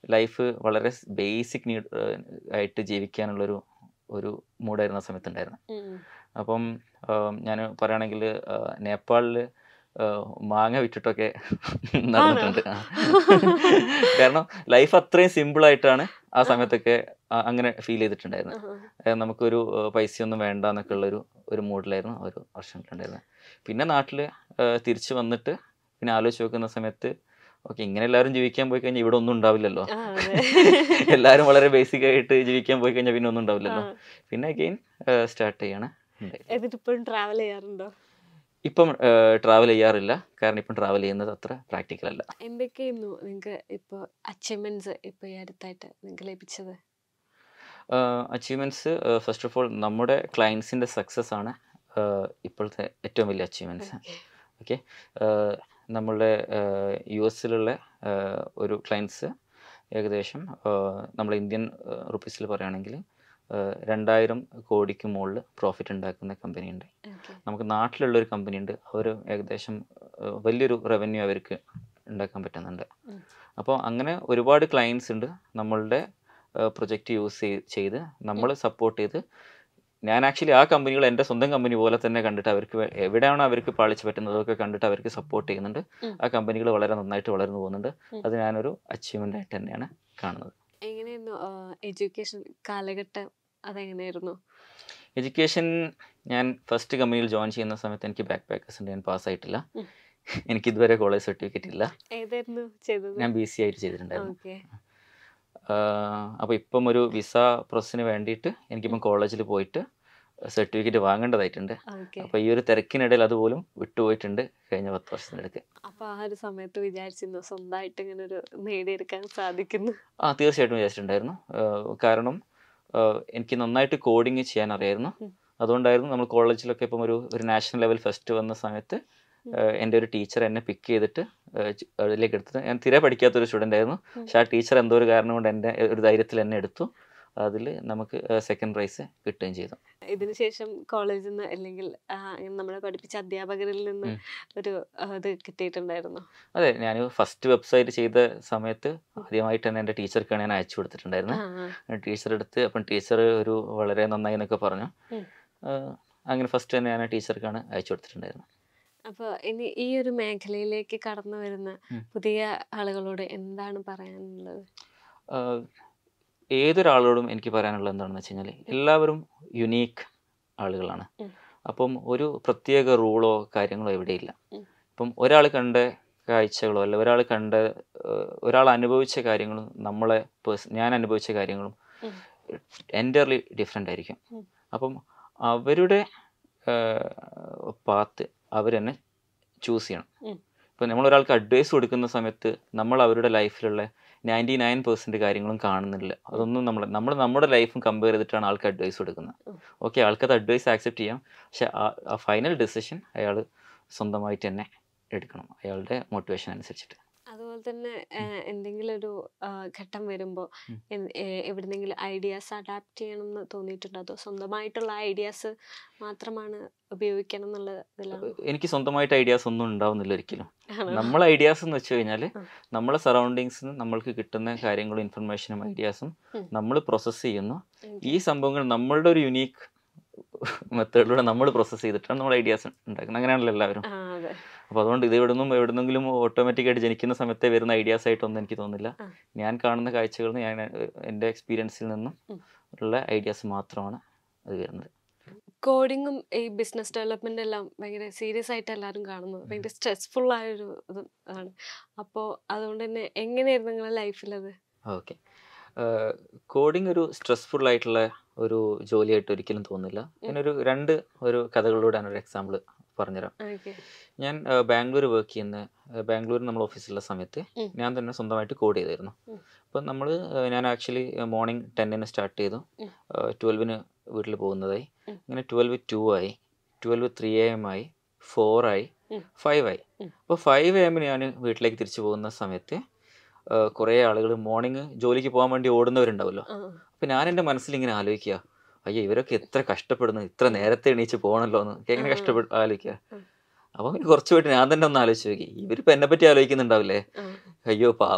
ലൈഫ് വളരെ ബേസിക് നീഡ് ആയിട്ട് ജീവിക്കാനുള്ളൊരു ഒരു മൂഡായിരുന്നു ആ സമയത്തുണ്ടായിരുന്നത് ഉം. അപ്പം ഞാൻ പറയുകയാണെങ്കിൽ നേപ്പാളിൽ മാങ്ങ വിറ്റിട്ടൊക്കെ നടന്നിട്ടുണ്ട് ആ. കാരണം ലൈഫ് അത്രയും സിമ്പിൾ ആയിട്ടാണ് ആ സമയത്തൊക്കെ ആ- അങ്ങനെ ഫീൽ ചെയ്തിട്ടുണ്ടായിരുന്നത് ആഹാ. ഏഹ് നമുക്കൊരു ഏഹ് പൈസയൊന്നും വേണ്ട എന്നൊക്കെ ഉള്ളൊരു ഒരു മൂഡിലായിരുന്നു ആ ഒരു വർഷങ്ങളിലുണ്ടായിരുന്നത് പിന്നെ നാട്ടിൽ തിരിച്ചു വന്നിട്ട് പിന്നെ ആലോചിച്ച് നോക്കുന്ന സമയത്ത് ഓക്കെ ഇങ്ങനെ എല്ലാവരും ജീവിക്കാൻ പോയി കഴിഞ്ഞാൽ ഇവിടെ ഒന്നും ഉണ്ടാവില്ലല്ലോ ആ, അതെ. എല്ലാവരും വളരെ ബേസിക് ആയിട്ട് ജീവിക്കാൻ പോയി കഴിഞ്ഞാൽ പിന്നെ ഒന്നും ഉണ്ടാവില്ലല്ലോ ആ. പിന്നെ അഗെയിൻ സ്റ്റാർട്ട് ചെയ്യാണ് ഉണ്ടായത്. എന്നിട്ട് ഇപ്പോഴും ട്രാവൽ ചെയ്യാറുണ്ടോ ഇപ്പം ട്രാവൽ ചെയ്യാറില്ല കാരണം ഇപ്പം ട്രാവൽ ചെയ്യുന്നത് അത്ര പ്രാക്ടിക്കൽ അല്ല എന്തൊക്കെയായിരുന്നു നിങ്ങൾക്ക് ഇപ്പോൾ അച്ചീവ്മെന്റ്സ് ഇപ്പോൾ ഈ അടുത്തായിട്ട് നിങ്ങൾക്ക് ലഭിച്ചത് അച്ചീവ്മെൻറ്റ്സ് ഫസ്റ്റ് ഓഫ് ഓൾ നമ്മുടെ ക്ലയൻസിൻ്റെ സക്സസ് ആണ് ആഹ് ഇപ്പോഴത്തെ ഏറ്റവും വലിയ അച്ചീവ്മെൻറ്റ്സ് ഓക്കെ നമ്മളുടെ യു എസിലുള്ള ഒരു ക്ലയൻസ് ഏകദേശം നമ്മൾ ഇന്ത്യൻ റുപ്പീസിൽ പറയുകയാണെങ്കിൽ രണ്ടായിരം കോടിക്ക് മുകളിൽ പ്രോഫിറ്റ് ഉണ്ടാക്കുന്ന കമ്പനി ഉണ്ട് ഓക്കെ നമുക്ക് നാട്ടിലുള്ള ഒരു കമ്പനി ഉണ്ട് അവർ ഏകദേശം ആ, വലിയൊരു റവന്യൂ അവർക്ക് ഉണ്ടാക്കാൻ പറ്റുന്നുണ്ട് ഉം. അപ്പോൾ അങ്ങനെ ഒരുപാട് ക്ലയൻസ് ഉണ്ട് നമ്മളുടെ പ്രൊജക്റ്റ് യൂസ് ചെയ്ത് നമ്മൾ സപ്പോർട്ട് ചെയ്ത് ഞാൻ ആക്ച്വലി ആ കമ്പനികൾ എൻ്റെ സ്വന്തം കമ്പനി പോലെ തന്നെ കണ്ടിട്ട് അവർക്ക് വേ- എവിടെയാണോ അവർക്ക് പാളിച്ച് പറ്റുന്നതൊക്കെ കണ്ടിട്ട് അവർക്ക് സപ്പോർട്ട് ചെയ്യുന്നുണ്ട് ഉം. ആ കമ്പനികൾ വളരെ നന്നായിട്ട് വളർന്നു പോകുന്നുണ്ട് ഉം. അത് ഞാനൊരു അച്ചീവ്മെൻ്റ് ആയിട്ട് തന്നെയാണ് കാണുന്നത് എങ്ങനെയായിരുന്നു എഡ്യൂക്കേഷൻ കാലഘട്ടം അതെങ്ങനെയായിരുന്നു എഡ്യൂക്കേഷൻ ഞാൻ ഫസ്റ്റ് കമ്പനിയിൽ ജോയിൻ ചെയ്യുന്ന സമയത്ത് എനിക്ക് ബാക്ക് പാക്കേഴ്സ് ഉണ്ട് ഞാൻ പാസ്സായിട്ടില്ല ഉം. എനിക്ക് ഇതുവരെ കോളേജ് സർട്ടിഫിക്കറ്റ് ഇല്ല ഏതായിരുന്നു ചെയ്തത് ഞാൻ ബി സി ആയിട്ട് ചെയ്തിട്ടുണ്ടായിരുന്നു ഓക്കെ അപ്പോൾ ഇപ്പം ഒരു വിസ പ്രോസസ്സിന് വേണ്ടിയിട്ട് എനിക്കിപ്പം കോളേജിൽ പോയിട്ട് സർട്ടിഫിക്കറ്റ് വാങ്ങേണ്ടതായിട്ടുണ്ട് ഓക്കെ അപ്പോൾ ഈ ഒരു തിരക്കിനിടയിൽ അതുപോലും വിട്ടുപോയിട്ടുണ്ട് കഴിഞ്ഞ പത്ത് വർഷത്തിനടുക്ക് അപ്പൊ ആ ഒരു സമയത്ത് വിചാരിച്ചിരുന്നു സ്വന്തമായിട്ട് ഇങ്ങനെ ഒരു നേടിയെടുക്കാൻ സാധിക്കുന്നു ആ തീർച്ചയായിട്ടും വിചാരിച്ചിട്ടുണ്ടായിരുന്നു ആഹ് കാരണം ആഹ് എനിക്ക് നന്നായിട്ട് കോഡിങ് ചെയ്യാൻ അറിയായിരുന്നു ഉം. അതുകൊണ്ടായിരുന്നു നമ്മൾ കോളേജിലൊക്കെ ഇപ്പം ഒരു ഒരു നാഷണൽ ലെവൽ ഫെസ്റ്റ് വന്ന സമയത്ത് ഉം. ആഹ് എൻ്റെ ഒരു ടീച്ചർ എന്നെ പിക്ക് ചെയ്തിട്ട് ആഹ് ച്- അതിലേക്ക് എടുത്തത് ഞാൻ തീരെ പഠിക്കാത്തൊരു സ്റ്റുഡൻ്റ് ആയിരുന്നു ഉം. പക്ഷേ ആ ടീച്ചർ എന്തോ ഒരു കാരണം കൊണ്ട് എൻ്റെ ഒരു ധൈര്യത്തിൽ എന്നെ എടുത്തു അതിൽ നമുക്ക് സെക്കൻഡ് പ്രൈസ് കിട്ടുകയും ചെയ്തു ഇതിന് ശേഷം കോളേജിൽ നിന്ന് അല്ലെങ്കിൽ ആ, ഇങ്ങനെ നമ്മളെ പഠിപ്പിച്ച അധ്യാപകരിൽ നിന്ന് ഉം. ഒരു ആ, ഇത് കിട്ടിയിട്ടുണ്ടായിരുന്നു അതെ ഞാൻ ഫസ്റ്റ് വെബ്സൈറ്റ് ചെയ്ത സമയത്ത് ആദ്യമായിട്ട് തന്നെ എൻ്റെ ടീച്ചർക്കാണ് ഞാൻ അയച്ചു കൊടുത്തിട്ടുണ്ടായിരുന്നത് ടീച്ചർ എടുത്ത് അപ്പം ടീച്ചർ ഒരു വളരെ നന്നായി എന്നൊക്കെ പറഞ്ഞു ഉം. ആഹ് അങ്ങനെ ഫസ്റ്റ് തന്നെ ഞാൻ ആ ടീച്ചർക്കാണ് അയച്ചു കൊടുത്തിട്ടുണ്ടായിരുന്നത് അപ്പോൾ ഇനി ഈ ഒരു മേഖലയിലേക്ക് കടന്നു വരുന്ന ഉം. പുതിയ ആളുകളോട് എന്താണ് പറയാനുള്ളത് ആഹ് ഏതൊരാളോടും എനിക്ക് പറയാനുള്ളത് എന്താണെന്ന് വെച്ച് കഴിഞ്ഞാൽ എല്ലാവരും യുണീക്ക് ആളുകളാണ് ഉം. അപ്പം ഒരു പ്രത്യേക റൂളോ കാര്യങ്ങളോ എവിടെയില്ല ഉം. ഇപ്പം ഒരാൾ കണ്ട കാഴ്ചകളോ അല്ല ഒരാൾ കണ്ട ആഹ് ഒരാൾ അനുഭവിച്ച കാര്യങ്ങളും നമ്മളെ പേഴ്സ് ഞാൻ അനുഭവിച്ച കാര്യങ്ങളും ഉം. എൻ്റർലി ഡിഫറെൻ്റ് ആയിരിക്കും ഉം. അപ്പം അവരുടെ പാത്ത് അവർ തന്നെ ചൂസ് ചെയ്യണം ഉം. ഇപ്പം നമ്മൾ ഒരാൾക്ക് അഡ്വൈസ് കൊടുക്കുന്ന സമയത്ത് നമ്മൾ അവരുടെ ലൈഫിലുള്ള നയൻറ്റി നയൻ പെർസെൻറ്റ് കാര്യങ്ങളും കാണുന്നില്ല അതൊന്നും നമ്മൾ നമ്മൾ നമ്മുടെ ലൈഫും കമ്പയർ ചെയ്തിട്ടാണ് ആൾക്ക് അഡ്വൈസ് കൊടുക്കുന്നത് ഉം. ഓക്കെ ആൾക്കത് അഡ്വൈസ് ആക്സെപ്റ്റ് ചെയ്യാം പക്ഷെ ആ ആ ഫൈനൽ ഡിസിഷൻ അയാൾ സ്വന്തമായിട്ട് തന്നെ എടുക്കണം അയാളുടെ മോട്ടിവേഷൻ അനുസരിച്ചിട്ട് അതുപോലെ തന്നെ ആ, എന്തെങ്കിലും ഒരു ആ, ഘട്ടം വരുമ്പോൾ ഉം. എവിടുന്നെങ്കിലും ഐഡിയാസ് അഡാപ്റ്റ് ചെയ്യണം എന്ന് തോന്നിയിട്ടുണ്ടോ അതോ സ്വന്തമായിട്ടുള്ള ഐഡിയാസ് മാത്രമാണ് ഉപയോഗിക്കണം എന്നുള്ള ഇതിലാണ് എനിക്ക് സ്വന്തമായിട്ട് ഐഡിയാസ് ഒന്നും ഉണ്ടാവുന്നില്ല ഒരിക്കലും ആണോ? നമ്മൾ ഐഡിയാസ് എന്ന് വെച്ച് കഴിഞ്ഞാൽ ഉം. നമ്മളെ സറൗണ്ടിങ്സിൽ നമ്മൾക്ക് കിട്ടുന്ന കാര്യങ്ങളും ഇൻഫർമേഷനും ഐഡിയാസും ഉം. നമ്മൾ പ്രോസസ്സ് ചെയ്യുന്നു Okay. ഈ സംഭവങ്ങൾ നമ്മളുടെ ഒരു യുണീക്ക് മെത്തേഡിലൂടെ നമ്മൾ പ്രോസസ്സ് ചെയ്തിട്ടാണ് നമ്മൾ ഐഡിയാസ് ഉണ്ടാക്കുന്നത് അങ്ങനെയാണല്ലോ എല്ലാവരും ആ അതെ അപ്പോൾ അതുകൊണ്ട് ഇത് എവിടെ നിന്നും എവിടെന്നെങ്കിലും ഓട്ടോമാറ്റിക്കായിട്ട് ജനിക്കുന്ന സമയത്തെ വരുന്ന ഐഡിയാസ് ആയിട്ടൊന്നും എനിക്ക് തോന്നുന്നില്ല ആ. ഞാൻ ഞാൻ കാണുന്ന കാഴ്ചകളിൽ നിന്ന് ഞാൻ ഏഹ്, എൻ്റെ എക്സ്പീരിയൻസിൽ നിന്നും ഉം. ഉള്ള ഐഡിയാസ് മാത്രമാണ് അത് വരുന്നത് കോഡിങ്ങും ഈ ബിസിനസ് ഡെവലപ്മെന്റ് എല്ലാം ഭയങ്കര സീരിയസ് ആയിട്ട് എല്ലാവരും കാണുന്നത് ഭയങ്കര സ്ട്രെസ്ഫുൾ ആയൊരു ഇത് ആണ് അപ്പോൾ അതുകൊണ്ട് തന്നെ എങ്ങനെയായിരുന്നു നിങ്ങളുടെ ലൈഫിൽ അത് ഓക്കെ കോഡിംഗ് ഒരു സ്ട്രെസ്ഫുൾ ആയിട്ടുള്ള ഒരു ജോലിയായിട്ട് ഒരിക്കലും തോന്നുന്നില്ല ഞാനൊരു രണ്ട് ഒരു കഥകളിലൂടെ ഞാനൊരു എക്സാമ്പിൾ പറഞ്ഞുതരാം ഓക്കെ ഞാൻ ബാംഗ്ലൂർ വർക്ക് ചെയ്യുന്ന ബാംഗ്ലൂർ നമ്മൾ ഓഫീസിലുള്ള സമയത്ത് ഉം. ഞാൻ തന്നെ സ്വന്തമായിട്ട് കോഡ് ചെയ്തായിരുന്നു ഉം. അപ്പം നമ്മൾ ഞാൻ ആക്ച്വലി മോർണിംഗ് ടെന്നിന് സ്റ്റാർട്ട് ചെയ്തു ഉം. ട്വൽവിന് വീട്ടിൽ പോകുന്നതായി ഉം. ഇങ്ങനെ ട്വൽവ് ടു ആയി ട്വൽവ് ത്രീ എ എം ആയി ഫോർ ആയി ഉം. ഫൈവ് ആയി ഉം. അപ്പോൾ ഫൈവ് എ എമ്മിന് ഞാൻ വീട്ടിലേക്ക് തിരിച്ചു പോകുന്ന സമയത്ത് കുറേ ആളുകൾ മോർണിംഗ് ജോലിക്ക് പോകാൻ വേണ്ടി ഓടുന്നവരുണ്ടാവുമല്ലോ ആ അപ്പം ഞാൻ എൻ്റെ മനസ്സിൽ ഇങ്ങനെ ആലോചിക്കുക അയ്യോ ഇവരൊക്കെ എത്ര കഷ്ടപ്പെടുന്നു ഇത്ര നേരത്തെ എണീച്ച് പോകണല്ലോ എന്ന് ഒക്കെ എങ്ങനെ ആ. കഷ്ടപ്പെട്ട് ആലോചിക്കുക ഉം. അപ്പോൾ പിന്നെ കുറച്ച് പോയിട്ട് ഞാൻ തന്നെ ഒന്ന് ആലോചിച്ച് നോക്കി ഇവരിപ്പോൾ എന്നെ പറ്റി ആലോചിക്കുന്നുണ്ടാവില്ലേ ആ അയ്യോ പാവം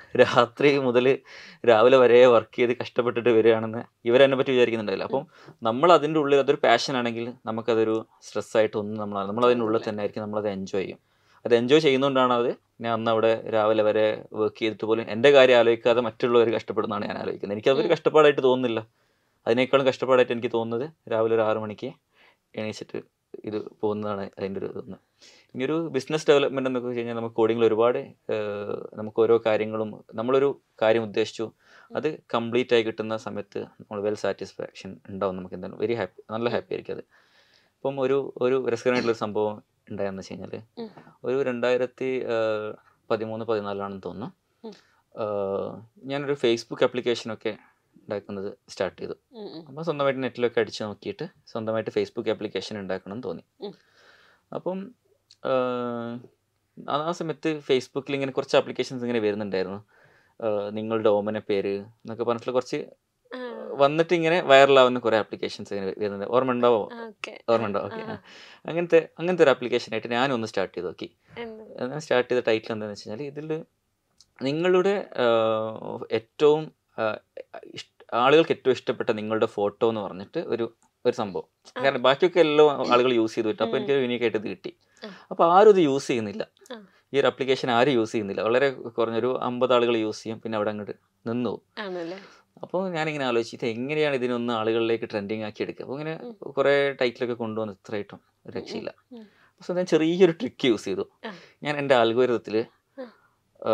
രാത്രി മുതൽ രാവിലെ വരെ വർക്ക് ചെയ്ത് കഷ്ടപ്പെട്ടിട്ട് വരികയാണെന്ന് ഇവരെന്നെ പറ്റി വിചാരിക്കുന്നുണ്ടല്ലോ അപ്പം നമ്മൾ അതിൻ്റെ ഉള്ളിൽ അതൊരു പാഷൻ ആണെങ്കിൽ നമുക്കതൊരു സ്ട്രെസ്സായിട്ട് ഒന്നും നമ്മൾ നമ്മൾ അതിൻ്റെ ഉള്ളിൽ തന്നെ ആയിരിക്കും നമ്മളത് എൻജോയ് ചെയ്യും അത് എൻജോയ് ചെയ്യുന്നതുകൊണ്ടാണ് അത് ഞാൻ അന്ന് അവിടെ രാവിലെ വരെ വർക്ക് ചെയ്തിട്ട് പോലും എൻ്റെ കാര്യം ആലോചിക്കാതെ മറ്റുള്ളവർ കഷ്ടപ്പെടുന്നതാണ് ഞാൻ ആലോചിക്കുന്നത് എനിക്കതൊരു ഉം. കഷ്ടപ്പാടായിട്ട് തോന്നുന്നില്ല അതിനേക്കാളും കഷ്ടപ്പാടായിട്ട് എനിക്ക് തോന്നുന്നത് രാവിലെ ഒരു ആറു മണിക്ക് എണീച്ചിട്ട് ഇത് പോകുന്നതാണ് അതിൻ്റെ ഒരു ഇതൊന്ന് ഇനി ഒരു ബിസിനസ് ഡെവലപ്മെന്റ് എന്നൊക്കെ വെച്ച് കഴിഞ്ഞാൽ നമുക്ക് കോഡിങ്ങിൽ ഒരുപാട് ഏഹ്, നമുക്ക് ഓരോ കാര്യങ്ങളും നമ്മളൊരു കാര്യം ഉദ്ദേശിച്ചു അത് കംപ്ലീറ്റ് ആയി കിട്ടുന്ന സമയത്ത് നമ്മൾ വെൽ സാറ്റിസ്ഫാക്ഷൻ ഉണ്ടാവും നമുക്ക് എന്തായാലും വെരി ഹാപ്പി നല്ല ഹാപ്പി ആയിരിക്കും അത് ഇപ്പം ഒരു ഒരു രസകരമായിട്ടുള്ളൊരു സംഭവം ഉണ്ടായെന്ന് വെച്ച് കഴിഞ്ഞാൽ ഉം. ഒരു രണ്ടായിരത്തി ഏഹ്, പതിമൂന്ന് പതിനാലാണെന്ന് തോന്നുന്നു ഉം. ഏഹ്, ഞാനൊരു ഫേസ്ബുക്ക് ആപ്ലിക്കേഷനൊക്കെ ഉണ്ടാക്കുന്നത് സ്റ്റാർട്ട് ചെയ്തു ഉം, ഉം. അപ്പോൾ സ്വന്തമായിട്ട് നെറ്റിലൊക്കെ അടിച്ച് നോക്കിയിട്ട് സ്വന്തമായിട്ട് ഫേസ്ബുക്ക് ആപ്ലിക്കേഷൻ ഉണ്ടാക്കണം എന്ന് തോന്നി ഉം. അപ്പം ആഹ്, ആ ആ സമയത്ത് ഫേസ്ബുക്കിൽ ഇങ്ങനെ കുറച്ച് ആപ്ലിക്കേഷൻസ് ഇങ്ങനെ വരുന്നുണ്ടായിരുന്നു ആഹ്, നിങ്ങളുടെ ഓമന പേര് എന്നൊക്കെ പറഞ്ഞിട്ടുള്ള കുറച്ച് ആ, വന്നിട്ട് ഇങ്ങനെ വൈറലാവുന്ന കുറേ ആപ്ലിക്കേഷൻസ് ഇങ്ങനെ വരുന്നുണ്ട് ഓർമ്മ ഉണ്ടാവോ ഓക്കെ ഓർമ്മ ഉണ്ടോ ഓക്കെ ആ. അങ്ങനത്തെ അങ്ങനത്തെ ഒരു ആപ്ലിക്കേഷനായിട്ട് ഞാനും ഒന്ന് സ്റ്റാർട്ട് ചെയ്ത് നോക്കി എന്ത്? ഞാൻ സ്റ്റാർട്ട് ചെയ്ത ടൈറ്റിൽ എന്താണെന്ന് വെച്ച് കഴിഞ്ഞാൽ ഇതിൽ നിങ്ങളുടെ ആഹ്, ഏറ്റവും ആഹ്, ഇഷ്ട ആളുകൾക്ക് ഏറ്റവും ഇഷ്ടപ്പെട്ട നിങ്ങളുടെ ഫോട്ടോ എന്ന് പറഞ്ഞിട്ട് ഒരു ഒരു സംഭവം ആ. കാരണം ബാക്കിയൊക്കെ എല്ലാം ആളുകൾ യൂസ് ചെയ്തു വിട്ടു അപ്പോൾ ഉം. എനിക്ക് യൂണീക്ക് ആയിട്ട് ഇത് കിട്ടി ആ. അപ്പോൾ ആരും ഇത് യൂസ് ചെയ്യുന്നില്ല ആ. ഈ ഒരു ആപ്ലിക്കേഷൻ ആരും യൂസ് ചെയ്യുന്നില്ല വളരെ കുറഞ്ഞൊരു അമ്പത് ആളുകൾ യൂസ് ചെയ്യും പിന്നെ അവിടെ അങ്ങോട്ട് നിന്നു പോകും ആണല്ലേ അപ്പോൾ ഞാനിങ്ങനെ ആലോചിച്ച് ഇത് എങ്ങനെയാണ് ഇതിനൊന്ന് ആളുകളിലേക്ക് ട്രെൻഡിങ് ആക്കി എടുക്കുക അപ്പോൾ ഇങ്ങനെ ഉം. കുറേ ടൈറ്റിലൊക്കെ കൊണ്ടുവന്ന് ഇത്രയായിട്ടും ഒരു രക്ഷയില്ല ഉം. അപ്പോൾ ഞാൻ ചെറിയൊരു ട്രിക്ക് യൂസ് ചെയ്തു ആ. ഞാൻ എൻ്റെ അൽഗോരിതത്തിൽ ആ.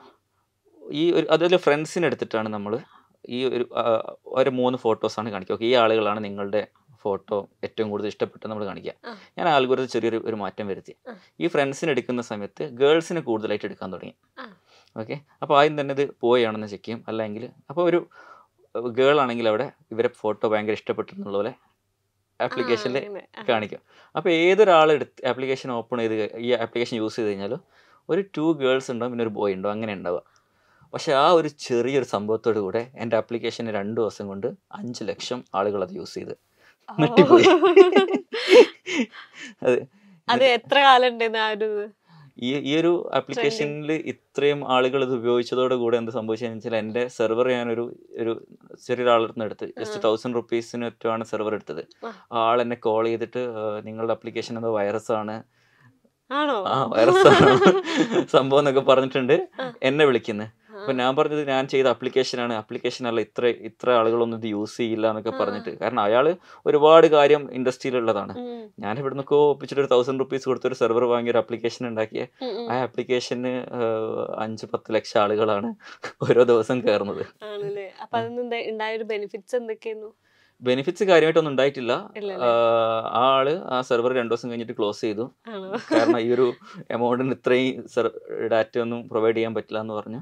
ഈ ഒരു അതിൽ ഫ്രണ്ട്സിനെ എടുത്തിട്ടാണ് നമ്മൾ ഈ ഒരു ആ, ഒരു മൂന്ന് ഫോട്ടോസാണ് കാണിക്കുക ഓക്കെ ഈ ആളുകളാണ് നിങ്ങളുടെ ഫോട്ടോ ഏറ്റവും കൂടുതൽ ഇഷ്ടപ്പെട്ട് നമ്മൾ കാണിക്കുക ആ. ഞാൻ ആൽഗോരിതം ചെറിയൊരു ഒരു മാറ്റം വരുത്തി ആ. ഈ ഫ്രണ്ട്സിനെ എടുക്കുന്ന സമയത്ത് ഗേൾസിനെ കൂടുതലായിട്ട് എടുക്കാൻ തുടങ്ങി ആ. ഓക്കെ അപ്പോൾ ആദ്യം തന്നെ ഇത് പോയാണെന്ന് ചെക്ക് ചെയ്യും അല്ലെങ്കിൽ അപ്പോൾ ഒരു ഗേൾ ആണെങ്കിൽ അവിടെ ഇവരെ ഫോട്ടോ ഭയങ്കര ഇഷ്ടപ്പെട്ടു എന്നുള്ള പോലെ ആപ്ലിക്കേഷനിൽ അങ്ങനെ. ആ. കാണിക്കും അപ്പോൾ ഏതൊരാൾ എടുത്ത് ആപ്ലിക്കേഷൻ ഓപ്പൺ ചെയ്ത് കഴി- ഈ ആപ്ലിക്കേഷൻ യൂസ് ചെയ്ത് കഴിഞ്ഞാലും ഒരു ടു ഗേൾസ് ഉണ്ടാവും പിന്നെ ഒരു ബോയ് ഉണ്ടാവും അങ്ങനെ ഉണ്ടാവുക പക്ഷെ ആ ഒരു ചെറിയൊരു സംഭവത്തോടു കൂടെ എൻ്റെ ആപ്ലിക്കേഷന് രണ്ട് ദിവസം കൊണ്ട് അഞ്ച് ലക്ഷം ആളുകൾ അത് യൂസ് ചെയ്ത് ഞെട്ടിപ്പോയി. അത് അത് എത്ര കാലം ഉണ്ടായിരുന്നു ആ ഒരു ഇത്? ഈ ഈ ഒരു ആപ്ലിക്കേഷനിൽ ഇത്രയും ആളുകൾ ഇത് ഉപയോഗിച്ചതോടെ കൂടെ എന്ത് സംഭവിച്ചതെന്ന് വെച്ചാൽ എൻ്റെ സെർവർ ഞാനൊരു ഒരു ചെറിയൊരാളുടെ നിന്ന് എടുത്ത് ജസ്റ്റ് ആ. തൗസൻഡ് റുപ്പീസിന് ഒറ്റമാണ് സെർവർ എടുത്തത് ആ. ആ ആൾ എന്നെ കോൾ ചെയ്തിട്ട് "ആ, നിങ്ങളുടെ ആപ്ലിക്കേഷൻ എന്തോ വൈറസ് ആണ് ആണോ ആ വൈറസ് ആണ് സംഭവം എന്നൊക്കെ പറഞ്ഞിട്ടുണ്ട് ആ. എന്നെ വിളിക്കുന്നത് അപ്പൊ ഞാൻ പറഞ്ഞത് ഞാൻ ചെയ്ത ആപ്ലിക്കേഷൻ ആണ് ആപ്ലിക്കേഷൻ അല്ല ഇത്ര ഇത്ര ആളുകളൊന്നും ഇത് യൂസ് ചെയ്യില്ല എന്നൊക്കെ ആ. പറഞ്ഞിട്ട് കാരണം അയാള് ഒരുപാട് കാര്യം ഇൻഡസ്ട്രിയിലുള്ളതാണ് ഉം, ഞാൻ ഇവിടെ നിന്നൊക്കെ ഒപ്പിച്ചിട്ട് ഒരു തൗസൻഡ് റുപ്പീസ് കൊടുത്ത് ഒരു സെർവർ വാങ്ങിയ ഒരു ആപ്ലിക്കേഷൻ ഉണ്ടാക്കിയ ഉം, ഉം. ആ ആപ്ലിക്കേഷന് അഞ്ച് പത്ത് ലക്ഷം ആളുകളാണ് ഓരോ ദിവസം കയറുന്നത് ആണല്ലേ അപ്പൊ അതിന് ഉണ്ടായ ഒരു ബെനിഫിറ്റ്സ് എന്തൊക്കെയായിരുന്നു ബെനിഫിറ്റ്സ് കാര്യമായിട്ടൊന്നും ഉണ്ടായിട്ടില്ല ഇല്ലല്ലേ? ആഹ് ആ ആള് ആ സെർവർ രണ്ടു ദിവസം കഴിഞ്ഞിട്ട് ക്ലോസ് ചെയ്തു ആണോ കാരണം ഈ ഒരു എമൗണ്ടിന് ഇത്രയും ഡാറ്റ ഒന്നും പ്രൊവൈഡ് ചെയ്യാൻ പറ്റില്ല എന്ന് പറഞ്ഞു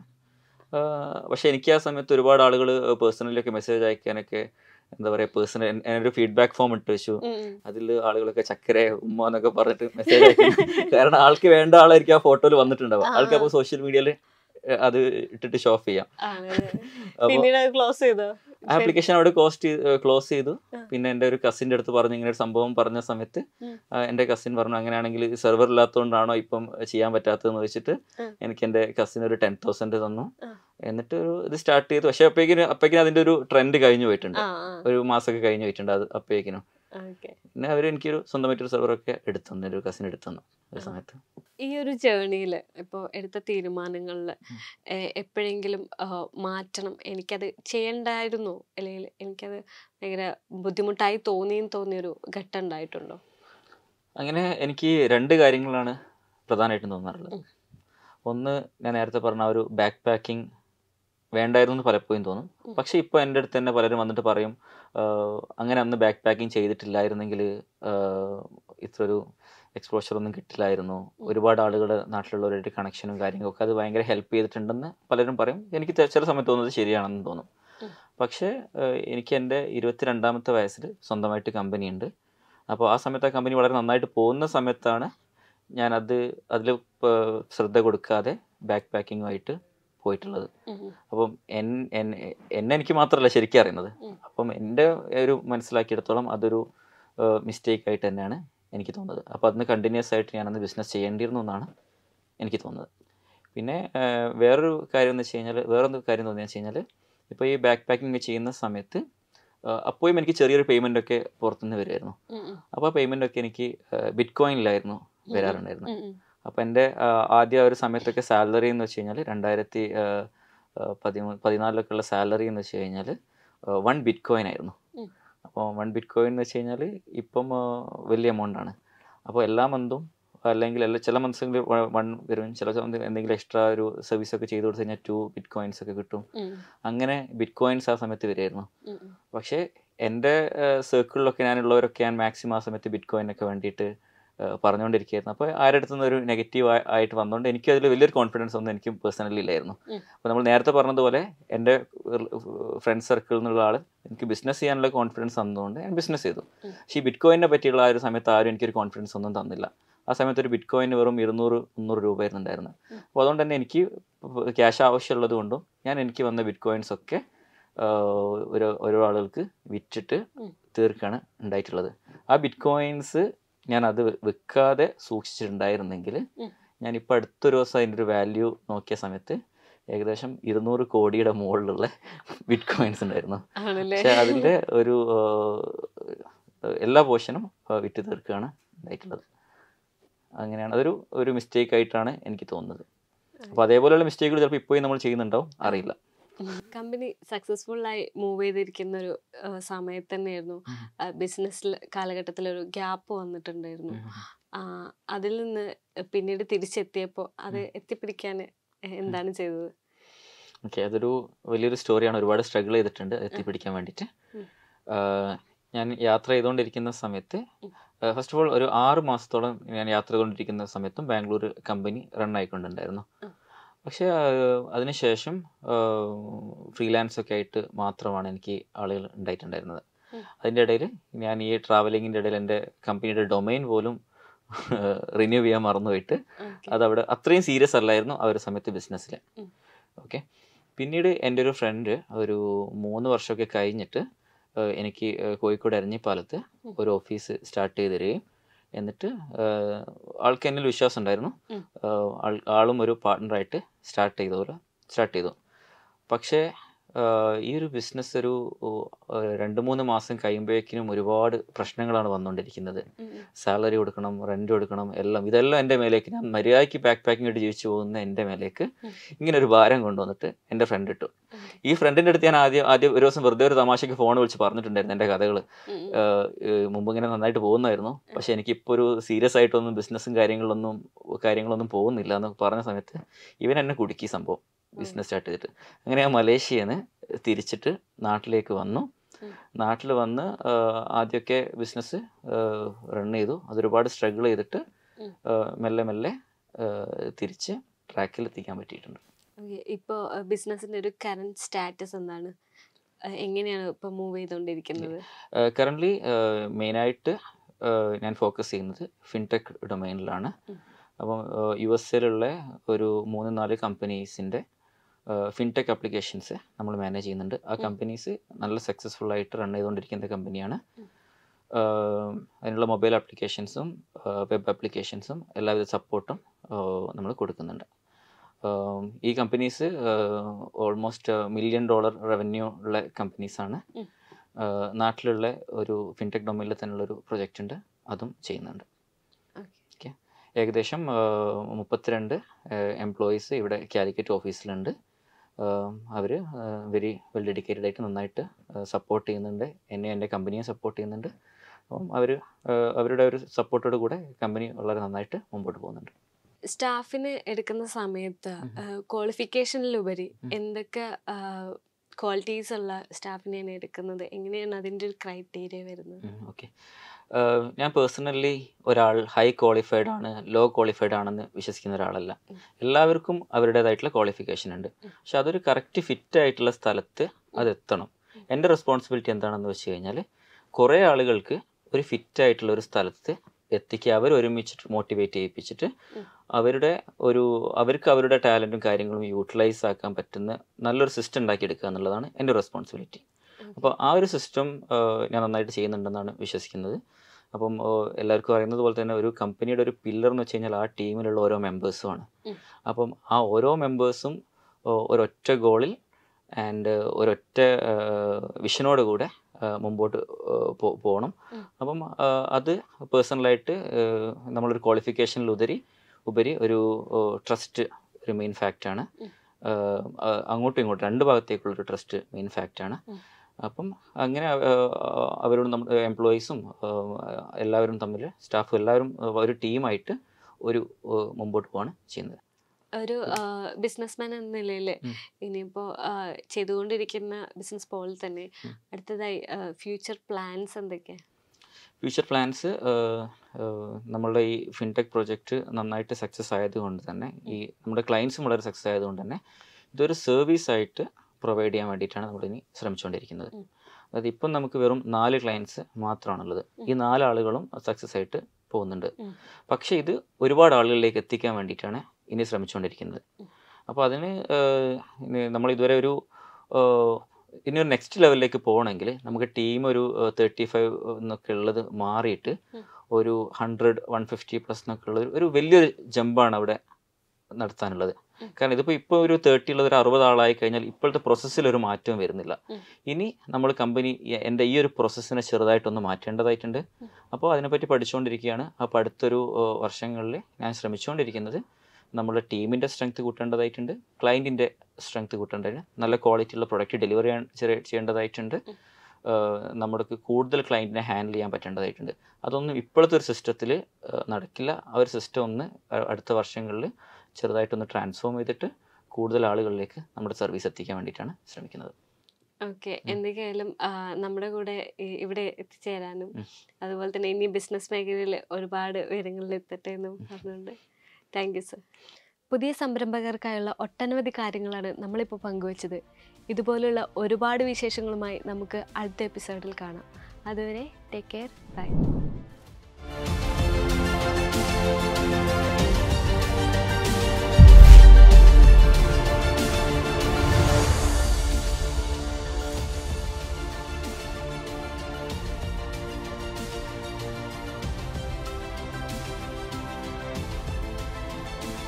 ആഹ് പക്ഷെ എനിക്ക് ആ സമയത്ത് ഒരുപാട് ആളുകൾ പേഴ്സണലി ഒക്കെ മെസ്സേജ് അയക്കാനൊക്കെ എന്താ പറയുക പേഴ്സണൽ എന്നൊരു ഫീഡ്ബാക്ക് ഫോം ഇട്ട് വെച്ചു ഉം, ഉം. അതിൽ ആളുകളൊക്കെ ചക്കര ഉമ്മ എന്നൊക്കെ പറഞ്ഞിട്ട് മെസ്സേജ് അയക്കും കാരണം ആൾക്ക് വേണ്ട ആളായിരിക്കും ആ ഫോട്ടോയിൽ വന്നിട്ടുണ്ടാവുക ആ, ആൾക്ക് ആ. അപ്പോൾ സോഷ്യൽ മീഡിയയിൽ അത് ഇട്ടിട്ട് ഷോ ഓഫ് ചെയ്യാം ആണല്ലേ അപ്പോൾ പിന്നീട് അത് ക്ലോസ് ചെയ്തോ ആപ്ലിക്കേഷൻ അവിടെ കോസ്റ്റ് ക്ലോസ് ചെയ്തു ആ. പിന്നെ എൻ്റെ ഒരു കസിൻ്റെ അടുത്ത് പറഞ്ഞു ഇങ്ങനെ ഒരു സംഭവം പറഞ്ഞ സമയത്ത് ഉം. ആ, എൻ്റെ കസിൻ പറഞ്ഞു അങ്ങനെയാണെങ്കിൽ സെർവർ ഇല്ലാത്തതുകൊണ്ടാണോ ഇപ്പം ചെയ്യാൻ പറ്റാത്തതെന്ന് വെച്ചിട്ട് ആ. എനിക്ക് എൻ്റെ കസിൻ ഒരു ടെൻ തൗസൻഡ് തന്നു ആ. എന്നിട്ട് ഒരു ഇത് സ്റ്റാർട്ട് ചെയ്തു പക്ഷേ അപ്പോഴേക്കിന് അപ്പോഴേക്കിനും അതിൻ്റെ ഒരു ട്രെൻഡ് കഴിഞ്ഞു പോയിട്ടുണ്ട് ആ ആ ഒരു മാസമൊക്കെ കഴിഞ്ഞു പോയിട്ടുണ്ട് അത് അപ്പോഴേക്കിനും ഓക്കെ പിന്നെ അവർ എനിക്കൊരു സ്വന്തമായിട്ടൊരു സെർവറൊക്കെ എടുത്തു തന്നു എൻ്റെ ഒരു കസിൻ എടുത്തു തന്നു ഒരു ആ. സമയത്ത് ഈ ഒരു ജേണിയിൽ ഇപ്പോൾ എടുത്ത തീരുമാനങ്ങളിൽ ഉം. എപ്പോഴെങ്കിലും ആ, മാറ്റണം എനിക്കത് ചെയ്യണ്ടായിരുന്നു അല്ലെങ്കിൽ എനിക്കത് ഭയങ്കര ബുദ്ധിമുട്ടായി തോന്നിയും തോന്നിയൊരു ഘട്ടം ഉണ്ടായിട്ടുണ്ടോ അങ്ങനെ എനിക്ക് രണ്ട് കാര്യങ്ങളാണ് പ്രധാനമായിട്ടും തോന്നാറുള്ളത് ഉം. ഒന്ന് ഞാൻ നേരത്തെ പറഞ്ഞ ആ ഒരു ബാക്ക് പാക്കിംഗ് വേണ്ടായിരുന്നു എന്ന് പലപ്പോഴും തോന്നും ഉം. പക്ഷെ ഇപ്പോൾ എൻ്റെ അടുത്ത് തന്നെ പലരും വന്നിട്ട് പറയും "ആഹ് അങ്ങനെ അന്ന് ബാക്ക് പാക്കിംഗ് ചെയ്തിട്ടില്ലായിരുന്നെങ്കിൽ ഇത്ര ഒരു എക്സ്പോഷർ ഒന്നും കിട്ടില്ലായിരുന്നു ഉം. ഒരുപാട് ആളുകളുടെ നാട്ടിലുള്ളവരുടെ കണക്ഷനും കാര്യങ്ങളൊക്കെ അത് ഭയങ്കര ഹെൽപ്പ് ചെയ്തിട്ടുണ്ടെന്ന് പലരും പറയും എനിക്ക് ത- ചില സമയത്ത് തോന്നുന്നത് ശരിയാണെന്ന് തോന്നും ഉം. പക്ഷേ ആഹ് എനിക്ക് എൻ്റെ ഇരുപത്തിരണ്ടാമത്തെ വയസ്സിൽ സ്വന്തമായിട്ട് കമ്പനി ഉണ്ട് അപ്പോൾ ആ സമയത്ത് ആ കമ്പനി വളരെ നന്നായിട്ട് പോകുന്ന സമയത്താണ് ഞാനത് അതിൽ ശ്രദ്ധ കൊടുക്കാതെ ബാക്ക് പാക്കിങ്ങുമായിട്ട് പോയിട്ടുള്ളത് ഉം, ഉം. അപ്പം എൻ എൻ- എന്നെ എനിക്ക് മാത്രമല്ല ശരിക്കും അറിയുന്നത് ഉം. അപ്പം എൻ്റെ ഒരു മനസ്സിലാക്കിയിടത്തോളം അതൊരു മിസ്റ്റേക്ക് ആയിട്ട് തന്നെയാണ് എനിക്ക് തോന്നുന്നത് അപ്പോൾ അതിന് കണ്ടിന്യൂസ് ആയിട്ട് ഞാനന്ന് ബിസിനസ് ചെയ്യേണ്ടിയിരുന്നു എന്നാണ് എനിക്ക് തോന്നുന്നത് പിന്നെ ഏഹ്, വേറൊരു കാര്യം എന്ന് വെച്ച് കഴിഞ്ഞാൽ വേറൊരു കാര്യം തോന്നിയെന്ന് വെച്ച് കഴിഞ്ഞാൽ ഇപ്പോൾ ഈ ബാക്ക് പാക്കിംഗ് ചെയ്യുന്ന സമയത്ത് ഏഹ്, അപ്പോഴും എനിക്ക് ചെറിയൊരു പേയ്മെൻ്റ് ഒക്കെ പുറത്തുനിന്ന് വരുമായിരുന്നു ഉം, ഉം, അപ്പോൾ ആ പേയ്മെൻ്റ് ഒക്കെ എനിക്ക് ബിറ്റ് കോയിനിലായിരുന്നു വരാറുണ്ടായിരുന്നത് ഉം, ഉം. അപ്പോൾ എൻ്റെ ആദ്യം ആ ഒരു സമയത്തൊക്കെ സാലറി എന്ന് വെച്ച് കഴിഞ്ഞാൽ രണ്ടായിരത്തി പതിമൂന്ന് പതിനാലിലൊക്കെ ഉള്ള സാലറി എന്ന് വെച്ച് കഴിഞ്ഞാൽ വൺ ബിറ്റ് കോയിൻ ആയിരുന്നു ഉം. അപ്പോൾ വൺ ബിറ്റ് കോയിൻ എന്ന് വെച്ച് കഴിഞ്ഞാൽ ഇപ്പം ആ, വലിയ എമൗണ്ട് ആണ് അപ്പോൾ എല്ലാ മന്തും അല്ലെങ്കിൽ എല്ലാ ചില മന്ത്സുകളിൽ വൺ വരും ചില സമയത്ത് എന്തെങ്കിലും എക്സ്ട്രാ ഒരു സർവീസ് ഒക്കെ ചെയ്ത് കൊടുത്തു കഴിഞ്ഞാൽ ടു ബിറ്റ് കോയിൻസ് ഒക്കെ കിട്ടും ഉം, അങ്ങനെ ബിറ്റ് കോയിൻസ് ആ സമയത്ത് വരുമായിരുന്നു ഉം, ഉം. പക്ഷേ എൻ്റെ സർക്കിളിലൊക്കെ ഞാനുള്ളവരൊക്കെ ഞാൻ മാക്സിമം ആ സമയത്ത് ബിറ്റ് കോയിനൊക്കെ വേണ്ടിയിട്ട് ഏഹ്, പറഞ്ഞുകൊണ്ടിരിക്കുകയായിരുന്നു അപ്പോൾ ആരുടെ അടുത്ത് നിന്ന് ഒരു നെഗറ്റീവ് ആയിട്ട് വന്നുകൊണ്ട് എനിക്ക് അതിൽ വലിയൊരു കോൺഫിഡൻസ് ഒന്നും എനിക്ക് പേഴ്സണലി ഇല്ലായിരുന്നു ഉം. അപ്പോൾ നമ്മൾ നേരത്തെ പറഞ്ഞതുപോലെ എൻ്റെ ഫ്രണ്ട് സർക്കിളിൽ നിന്നുള്ള ആൾ എനിക്ക് ബിസിനസ് ചെയ്യാനുള്ള കോൺഫിഡൻസ് തന്നതുകൊണ്ട് ഞാൻ ബിസിനസ് ചെയ്തു ഉം. പക്ഷേ ഈ ബിറ്റ് കോയിനെ പറ്റിയുള്ള ആ ഒരു സമയത്ത് ആരും എനിക്കൊരു കോൺഫിഡൻസ് ഒന്നും തന്നില്ല ആ സമയത്ത് ഒരു ബിറ്റ് കോയിന് വെറും ഇരുന്നൂറ് മുന്നൂറ് രൂപയായിരുന്നു ഉണ്ടായിരുന്നത് ഉം. അപ്പോൾ അതുകൊണ്ട് തന്നെ എനിക്ക് ക്യാഷ് ആവശ്യമുള്ളത് കൊണ്ടും ഞാൻ എനിക്ക് വന്ന ബിറ്റ് കോയിൻസ് ഒക്കെ ആഹ്, ഒരു ഓരോ ആളുകൾക്ക് വിറ്റിട്ട് ഉം. തീർക്കാണ് ഉണ്ടായിട്ടുള്ളത് ആ ബിറ്റ് കോയിൻസ് ഞാൻ അത് വെക്കാതെ സൂക്ഷിച്ചിട്ടുണ്ടായിരുന്നെങ്കിൽ ഉം. ഞാൻ ഇപ്പോൾ അടുത്തൊരു ദിവസം അതിൻ്റെ ഒരു വാല്യൂ നോക്കിയ സമയത്ത് ഏകദേശം ഇരുന്നൂറ് കോടിയുടെ മുകളിലുള്ള ബിറ്റ് കോയിൻസ് ഉണ്ടായിരുന്നു ആണല്ലേ പക്ഷെ അതിൻ്റെ ഒരു ആഹ്, എല്ലാ പോർഷനും വിറ്റ് തീർക്കുകയാണ് ഉണ്ടായിട്ടുള്ളത് അങ്ങനെയാണ് അതൊരു ഒരു മിസ്റ്റേക്ക് ആയിട്ടാണ് എനിക്ക് തോന്നുന്നത് അപ്പോൾ അതേപോലെയുള്ള മിസ്റ്റേക്കുകൾ ചിലപ്പോൾ ഇപ്പോഴും നമ്മൾ ചെയ്യുന്നുണ്ടാവും അറിയില്ല കമ്പനി സക്സസ്ഫുൾ ആയി മൂവ് ചെയ്തിരിക്കുന്ന ഒരു ആ, സമയത്ത് തന്നെയായിരുന്നു ബിസിനസ്സിൽ കാലഘട്ടത്തിൽ ഒരു ഗ്യാപ്പ് വന്നിട്ടുണ്ടായിരുന്നു ആ, അതിൽ നിന്ന് പിന്നീട് തിരിച്ചെത്തിയപ്പോൾ അത് എത്തിപ്പിടിക്കാൻ എന്താണ് ചെയ്തത് ഓക്കെ അതൊരു വലിയൊരു സ്റ്റോറിയാണ് ഒരുപാട് സ്ട്രഗിൾ ചെയ്തിട്ടുണ്ട് അത് എത്തിപ്പിടിക്കാൻ വേണ്ടിയിട്ട് ഉം. ആഹ് ഞാൻ യാത്ര ചെയ്തുകൊണ്ടിരിക്കുന്ന സമയത്ത് ഉം. ഫസ്റ്റ് ഓഫ് ഓൾ ഒരു ആറ് മാസത്തോളം ഞാൻ യാത്ര ചെയ്തുകൊണ്ടിരിക്കുന്ന സമയത്തും ബാംഗ്ലൂർ കമ്പനി റൺ ആയിക്കൊണ്ടുണ്ടായിരുന്നു ഉം. പക്ഷേ ആഹ് അതിനുശേഷം ഫ്രീലാൻസ് ഒക്കെ ആയിട്ട് മാത്രമാണ് എനിക്ക് ആളുകൾ ഉണ്ടായിട്ടുണ്ടായിരുന്നത് ഉം. അതിൻ്റെ ഇടയിൽ ഞാൻ ഈ ട്രാവലിങ്ങിൻ്റെ ഇടയിൽ എൻ്റെ കമ്പനിയുടെ ഡൊമൈൻ പോലും റിന്യൂ ചെയ്യാൻ മറന്നുപോയിട്ട് Okay. അതവിടെ അത്രയും സീരിയസ് അല്ലായിരുന്നു ആ ഒരു സമയത്ത് ബിസിനസ്സിൽ ഉം. ഓക്കെ പിന്നീട് എൻ്റെ ഒരു ഫ്രണ്ട് ഒരു മൂന്ന് വർഷമൊക്കെ കഴിഞ്ഞിട്ട് ഏഹ് എനിക്ക് ഏഹ് കോഴിക്കോട് എരഞ്ഞിപ്പാലത്ത് ഉം. ഒരു ഓഫീസ് സ്റ്റാർട്ട് ചെയ്ത് തരികയും എന്നിട്ട് ഏഹ് ആൾക്ക് എന്നിൽ വിശ്വാസം ഉണ്ടായിരുന്നു ഉം. ഏഹ് ആൾ ആളും ഒരു പാർട്ട്ണറായിട്ട് സ്റ്റാർട്ട് ചെയ്ത പോലെ സ്റ്റാർട്ട് ചെയ്തു പക്ഷേ ഏഹ് ഈ ഒരു ബിസിനസ് ഒരു ഏഹ് രണ്ട് മൂന്ന് മാസം കഴിയുമ്പോഴേക്കിനും ഒരുപാട് പ്രശ്നങ്ങളാണ് വന്നുകൊണ്ടിരിക്കുന്നത് ഉം, ഉം. സാലറി കൊടുക്കണം റെന്റ് കൊടുക്കണം എല്ലാം ഇതെല്ലാം എൻ്റെ മേലേക്ക് ഞാൻ മര്യാദയ്ക്ക് ബാക്ക് പാക്കിംഗ് ആയിട്ട് ജീവിച്ചു പോകുന്ന എൻ്റെ മേലേക്ക് ഉം. ഇങ്ങനെ ഒരു ഭാരം കൊണ്ടുവന്നിട്ട് എൻ്റെ ഫ്രണ്ട് ഇട്ടു Okay. ഈ ഫ്രണ്ടിൻ്റെ അടുത്ത് ഞാൻ ആദ്യം ആദ്യം ഒരു ദിവസം വെറുതെ ഒരു തമാശയ്ക്ക് ഫോൺ വിളിച്ച് പറഞ്ഞിട്ടുണ്ടായിരുന്നു എൻ്റെ കഥകൾ ഉം, ഉം. മുമ്പ് ഇങ്ങനെ നന്നായിട്ട് പോകുന്നായിരുന്നു പക്ഷെ എനിക്കിപ്പോൾ ഒരു സീരിയസ് ആയിട്ടൊന്നും ബിസിനസ്സും കാര്യങ്ങളിലൊന്നും കാര്യങ്ങളൊന്നും പോകുന്നില്ല എന്ന് പറഞ്ഞ സമയത്ത് ഇവൻ എന്നെ കുടുക്കി സംഭവം ബിസിനസ് സ്റ്റാർട്ട് ചെയ്തിട്ട് അങ്ങനെ ഞാൻ മലേഷ്യയിൽ നിന്ന് തിരിച്ചിട്ട് നാട്ടിലേക്ക് വന്നു ഉം. നാട്ടിൽ വന്ന് ആഹ് ആദ്യമൊക്കെ ബിസിനസ് റൺ ചെയ്തു അതൊരുപാട് സ്ട്രഗിൾ ചെയ്തിട്ട് ഉം. ആഹ് മെല്ലെ മെല്ലെ ആഹ് തിരിച്ച് ട്രാക്കിൽ എത്തിക്കാൻ പറ്റിയിട്ടുണ്ട് Okay. ഇപ്പോ ബിസിനസിന്റെ ഒരു കറന്റ് സ്റ്റാറ്റസ് എന്താണ് ആ, എങ്ങനെയാണ് ഇപ്പൊ മൂവ് ചെയ്തുകൊണ്ടിരിക്കുന്നത് കറൻ്റ്ലി മെയിനായിട്ട് ഞാൻ ഫോക്കസ് ചെയ്യുന്നത് ഫിൻടെക് ഡൊമൈനിലാണ് ഉം. അപ്പം യു എസ് എയിലുള്ള ഒരു മൂന്ന് നാല് കമ്പനീസിൻ്റെ ഫിൻടെക് ആപ്ലിക്കേഷൻസ് നമ്മൾ മാനേജ് ചെയ്യുന്നുണ്ട് ആ ഉം. കമ്പനീസ് നല്ല സക്സസ്ഫുൾ ആയിട്ട് റൺ ചെയ്തുകൊണ്ടിരിക്കുന്ന കമ്പനിയാണ് ഉം. അതിനുള്ള മൊബൈൽ ആപ്ലിക്കേഷൻസും വെബ് ആപ്ലിക്കേഷൻസും എല്ലാവിധ സപ്പോർട്ടും നമ്മൾ കൊടുക്കുന്നുണ്ട് ആം, ഈ companies almost million dollar revenue ഉള്ള കമ്പനീസാണ് ഉം. നാട്ടിലുള്ള ഒരു ഫിൻടെക് ഡൊമൈനിൽ തന്നെയുള്ള ഒരു പ്രൊജക്റ്റ് ഉണ്ട് അതും ചെയ്യുന്നുണ്ട് Okay. ഏകദേശം ആ, മുപ്പത്തിരണ്ട് എംപ്ലോയീസ് ഇവിടെ കാലിക്കറ്റ് ഓഫീസിലുണ്ട് അവർ വെരി വെൽ ഡെഡിക്കേറ്റഡ് ആയിട്ട് നന്നായിട്ട് സപ്പോർട്ട് ചെയ്യുന്നുണ്ട് എന്നെ എൻ്റെ കമ്പനിയെ സപ്പോർട്ട് ചെയ്യുന്നുണ്ട് അപ്പം അവർ അവരുടെ ഒരു സപ്പോർട്ടോട് കൂടെ കമ്പനി വളരെ നന്നായിട്ട് മുമ്പോട്ട് പോകുന്നുണ്ട് സ്റ്റാഫിന് എടുക്കുന്ന സമയത്ത് ഉം. ക്വാളിഫിക്കേഷനിലുപരി ഉം. എന്തൊക്കെ ക്വാളിറ്റീസ് ഉള്ള സ്റ്റാഫിനെയാണ് എടുക്കുന്നത് എങ്ങനെയാണ് അതിന്റെ ഒരു ക്രൈറ്റീരിയ വരുന്നത് ഓക്കെ ഞാൻ പേഴ്സണലി ഒരാൾ ഹൈ ക്വാളിഫൈഡ് ആണ് ലോ ക്വാളിഫൈഡ് ആണെന്ന് വിശ്വസിക്കുന്ന ഒരാളല്ല ഉം. എല്ലാവർക്കും അവരുടേതായിട്ടുള്ള ക്വാളിഫിക്കേഷൻ ഉണ്ട് ഉം. പക്ഷെ അതൊരു കറക്റ്റ് ഫിറ്റ് ആയിട്ടുള്ള സ്ഥലത്ത് അത് എത്തണം എൻ്റെ റെസ്പോൺസിബിലിറ്റി എന്താണെന്ന് വെച്ച് കഴിഞ്ഞാൽ കുറേ ആളുകൾക്ക് ഒരു ഫിറ്റ് ആയിട്ടുള്ള ഒരു സ്ഥലത്ത് എത്തിക്കുക അവർ ഒരുമിച്ചിട്ട് മോട്ടിവേറ്റ് ചെയ്യിപ്പിച്ചിട്ട് ഉം. അവരുടെ ഒരു അവർക്ക് അവരുടെ ടാലൻറ്റും കാര്യങ്ങളും യൂട്ടിലൈസ് ആക്കാൻ പറ്റുന്ന നല്ലൊരു സിസ്റ്റം ഉണ്ടാക്കിയെടുക്കുക എന്നുള്ളതാണ് എൻ്റെ റെസ്പോൺസിബിലിറ്റി അപ്പോൾ ആ ഒരു സിസ്റ്റം ഞാൻ നന്നായിട്ട് ചെയ്യുന്നുണ്ടെന്നാണ് വിശ്വസിക്കുന്നത് അപ്പം ഓ, എല്ലാവർക്കും അറിയുന്നത് പോലെ തന്നെ ഒരു കമ്പനിയുടെ ഒരു പില്ലർ എന്ന് വെച്ച് കഴിഞ്ഞാൽ ആ ടീമിലുള്ള ഓരോ മെമ്പേഴ്സുമാണ് ഉം. അപ്പം ആ ഓരോ മെമ്പേഴ്സും ഒരൊറ്റ ഗോളിൽ ആൻഡ് ഒരൊറ്റ വിഷനോട് കൂടെ ആ, മുമ്പോട്ട് ആ, പോ- പോകണം ഉം. അപ്പം ആ, അത് പേഴ്സണലായിട്ട് നമ്മളൊരു ക്വാളിഫിക്കേഷനിൽ ഉപരി ഉപരി ഒരു ട്രസ്റ്റ് ഒരു മെയിൻ ഫാക്റ്റാണ് ഉം. അങ്ങോട്ടും ഇങ്ങോട്ടും രണ്ട് ഭാഗത്തേക്കുള്ളൊരു ട്രസ്റ്റ് മെയിൻ ഫാക്റ്റാണ് ഉം. അപ്പം അങ്ങനെ ആ, അവരോട് നമ്മൾ എംപ്ലോയീസും എല്ലാവരും തമ്മിൽ സ്റ്റാഫും എല്ലാവരും ആ, ഒരു ടീമായിട്ട് ഒരു ആ, മുമ്പോട്ട് പോവാണ് ചെയ്യുന്നത് ഒരു ബിസിനസ്മാൻ എന്ന നിലയിൽ ഉം. ഇനിയിപ്പോൾ ചെയ്തുകൊണ്ടിരിക്കുന്ന ബിസിനസ് പോലെ തന്നെ ഉം. അടുത്തതായി ഫ്യൂച്ചർ പ്ലാൻസ് എന്തൊക്കെയാ ഫ്യൂച്ചർ പ്ലാൻസ് നമ്മളുടെ ഈ ഫിൻടെക് പ്രോജക്റ്റ് നന്നായിട്ട് സക്സസ് ആയതുകൊണ്ട് തന്നെ ഈ നമ്മുടെ ക്ലയൻസും വളരെ സക്സസ് ആയതുകൊണ്ട് തന്നെ ഇതൊരു സർവീസ് ആയിട്ട് പ്രൊവൈഡ് ചെയ്യാൻ വേണ്ടിയിട്ടാണ് നമ്മളിനി ശ്രമിച്ചുകൊണ്ടിരിക്കുന്നത് ഉം. അതായത് ഇപ്പം നമുക്ക് വെറും നാല് ക്ലയൻസ് മാത്രമാണുള്ളത് ഈ നാലാളുകളും സക്സസ് ആയിട്ട് പോകുന്നുണ്ട് ഉം. പക്ഷേ ഇത് ഒരുപാട് ആളുകളിലേക്ക് എത്തിക്കാൻ വേണ്ടിയിട്ടാണ് ഇനി ശ്രമിച്ചുകൊണ്ടിരിക്കുന്നത് ഉം. അപ്പോൾ അതിന് ഏഹ്, ഇനി നമ്മൾ ഇതുവരെ ഒരു ഏഹ്, ഇനി ഒരു നെക്സ്റ്റ് ലെവലിലേക്ക് പോകണമെങ്കിൽ നമുക്ക് ടീം ഒരു തേർട്ടി ഫൈവ് എന്നൊക്കെ ഉള്ളത് മാറിയിട്ട് ഉം. ഒരു ഹൺഡ്രഡ് വൺ ഫിഫ്റ്റി പ്ലസ് എന്നൊക്കെ ഉള്ള ഒരു വലിയൊരു ജമ്പാണ് അവിടെ നടത്താനുള്ളത് ഉം. കാരണം ഇതിപ്പോൾ ഇപ്പോൾ ഒരു തേർട്ടി ഉള്ളത് ഒരു അറുപത് ആളായി കഴിഞ്ഞാൽ ഇപ്പോഴത്തെ പ്രോസസ്സിൽ ഒരു മാറ്റവും വരുന്നില്ല ഉം. ഇനി നമ്മൾ കമ്പനി എൻ്റെ ഈ ഒരു പ്രോസസ്സിനെ ചെറുതായിട്ടൊന്ന് മാറ്റേണ്ടതായിട്ടുണ്ട് ഉം. അപ്പോൾ അതിനെപ്പറ്റി പഠിച്ചുകൊണ്ടിരിക്കുകയാണ് അപ്പോൾ അടുത്തൊരു ഏഹ്, വർഷങ്ങളിൽ ഞാൻ ശ്രമിച്ചുകൊണ്ടിരിക്കുന്നത് നമ്മുടെ ടീമിൻ്റെ സ്ട്രെങ്ത് കൂട്ടേണ്ടതായിട്ടുണ്ട് ക്ലയൻറ്റിൻ്റെ സ്ട്രെങ്ത് കൂട്ടേണ്ടതിന് നല്ല ക്വാളിറ്റിയുള്ള പ്രൊഡക്റ്റ് ഡെലിവറി ചെയ്യേണ്ടതായിട്ടുണ്ട് ഉം. ഏഹ്, നമുക്ക് കൂടുതൽ ക്ലയൻറ്റിനെ ഹാൻഡിൽ ചെയ്യാൻ പറ്റേണ്ടതായിട്ടുണ്ട് അതൊന്നും ഇപ്പോഴത്തെ ഒരു സിസ്റ്റത്തിൽ നടക്കില്ല ആ ഒരു സിസ്റ്റം ഒന്ന് അ- അടുത്ത വർഷങ്ങളിൽ ചെറുതായിട്ടൊന്ന് ട്രാൻസ്ഫോം ചെയ്തിട്ട് കൂടുതൽ ആളുകളിലേക്ക് നമ്മുടെ സർവീസ് എത്തിക്കാൻ വേണ്ടിയിട്ടാണ് ശ്രമിക്കുന്നത് ഓക്കെ എന്തൊക്കെയായാലും ആ, നമ്മുടെ കൂടെ ഈ- ഇവിടെ എത്തിച്ചേരാനും ഉം. അതുപോലെ തന്നെ ഇനി ബിസിനസ് മേഖലയിൽ ഒരുപാട് ഉയരങ്ങളിൽ എത്തട്ടെ എന്നും പറഞ്ഞുകൊണ്ട് താങ്ക് യു സർ പുതിയ സംരംഭകർക്കായുള്ള ഒട്ടനവധി കാര്യങ്ങളാണ് നമ്മളിപ്പോൾ പങ്കുവച്ചത് ഇതുപോലുള്ള ഒരുപാട് വിശേഷങ്ങളുമായി നമുക്ക് അടുത്ത എപ്പിസോഡിൽ കാണാം അതുവരെ ടേക്ക് കെയർ ബൈ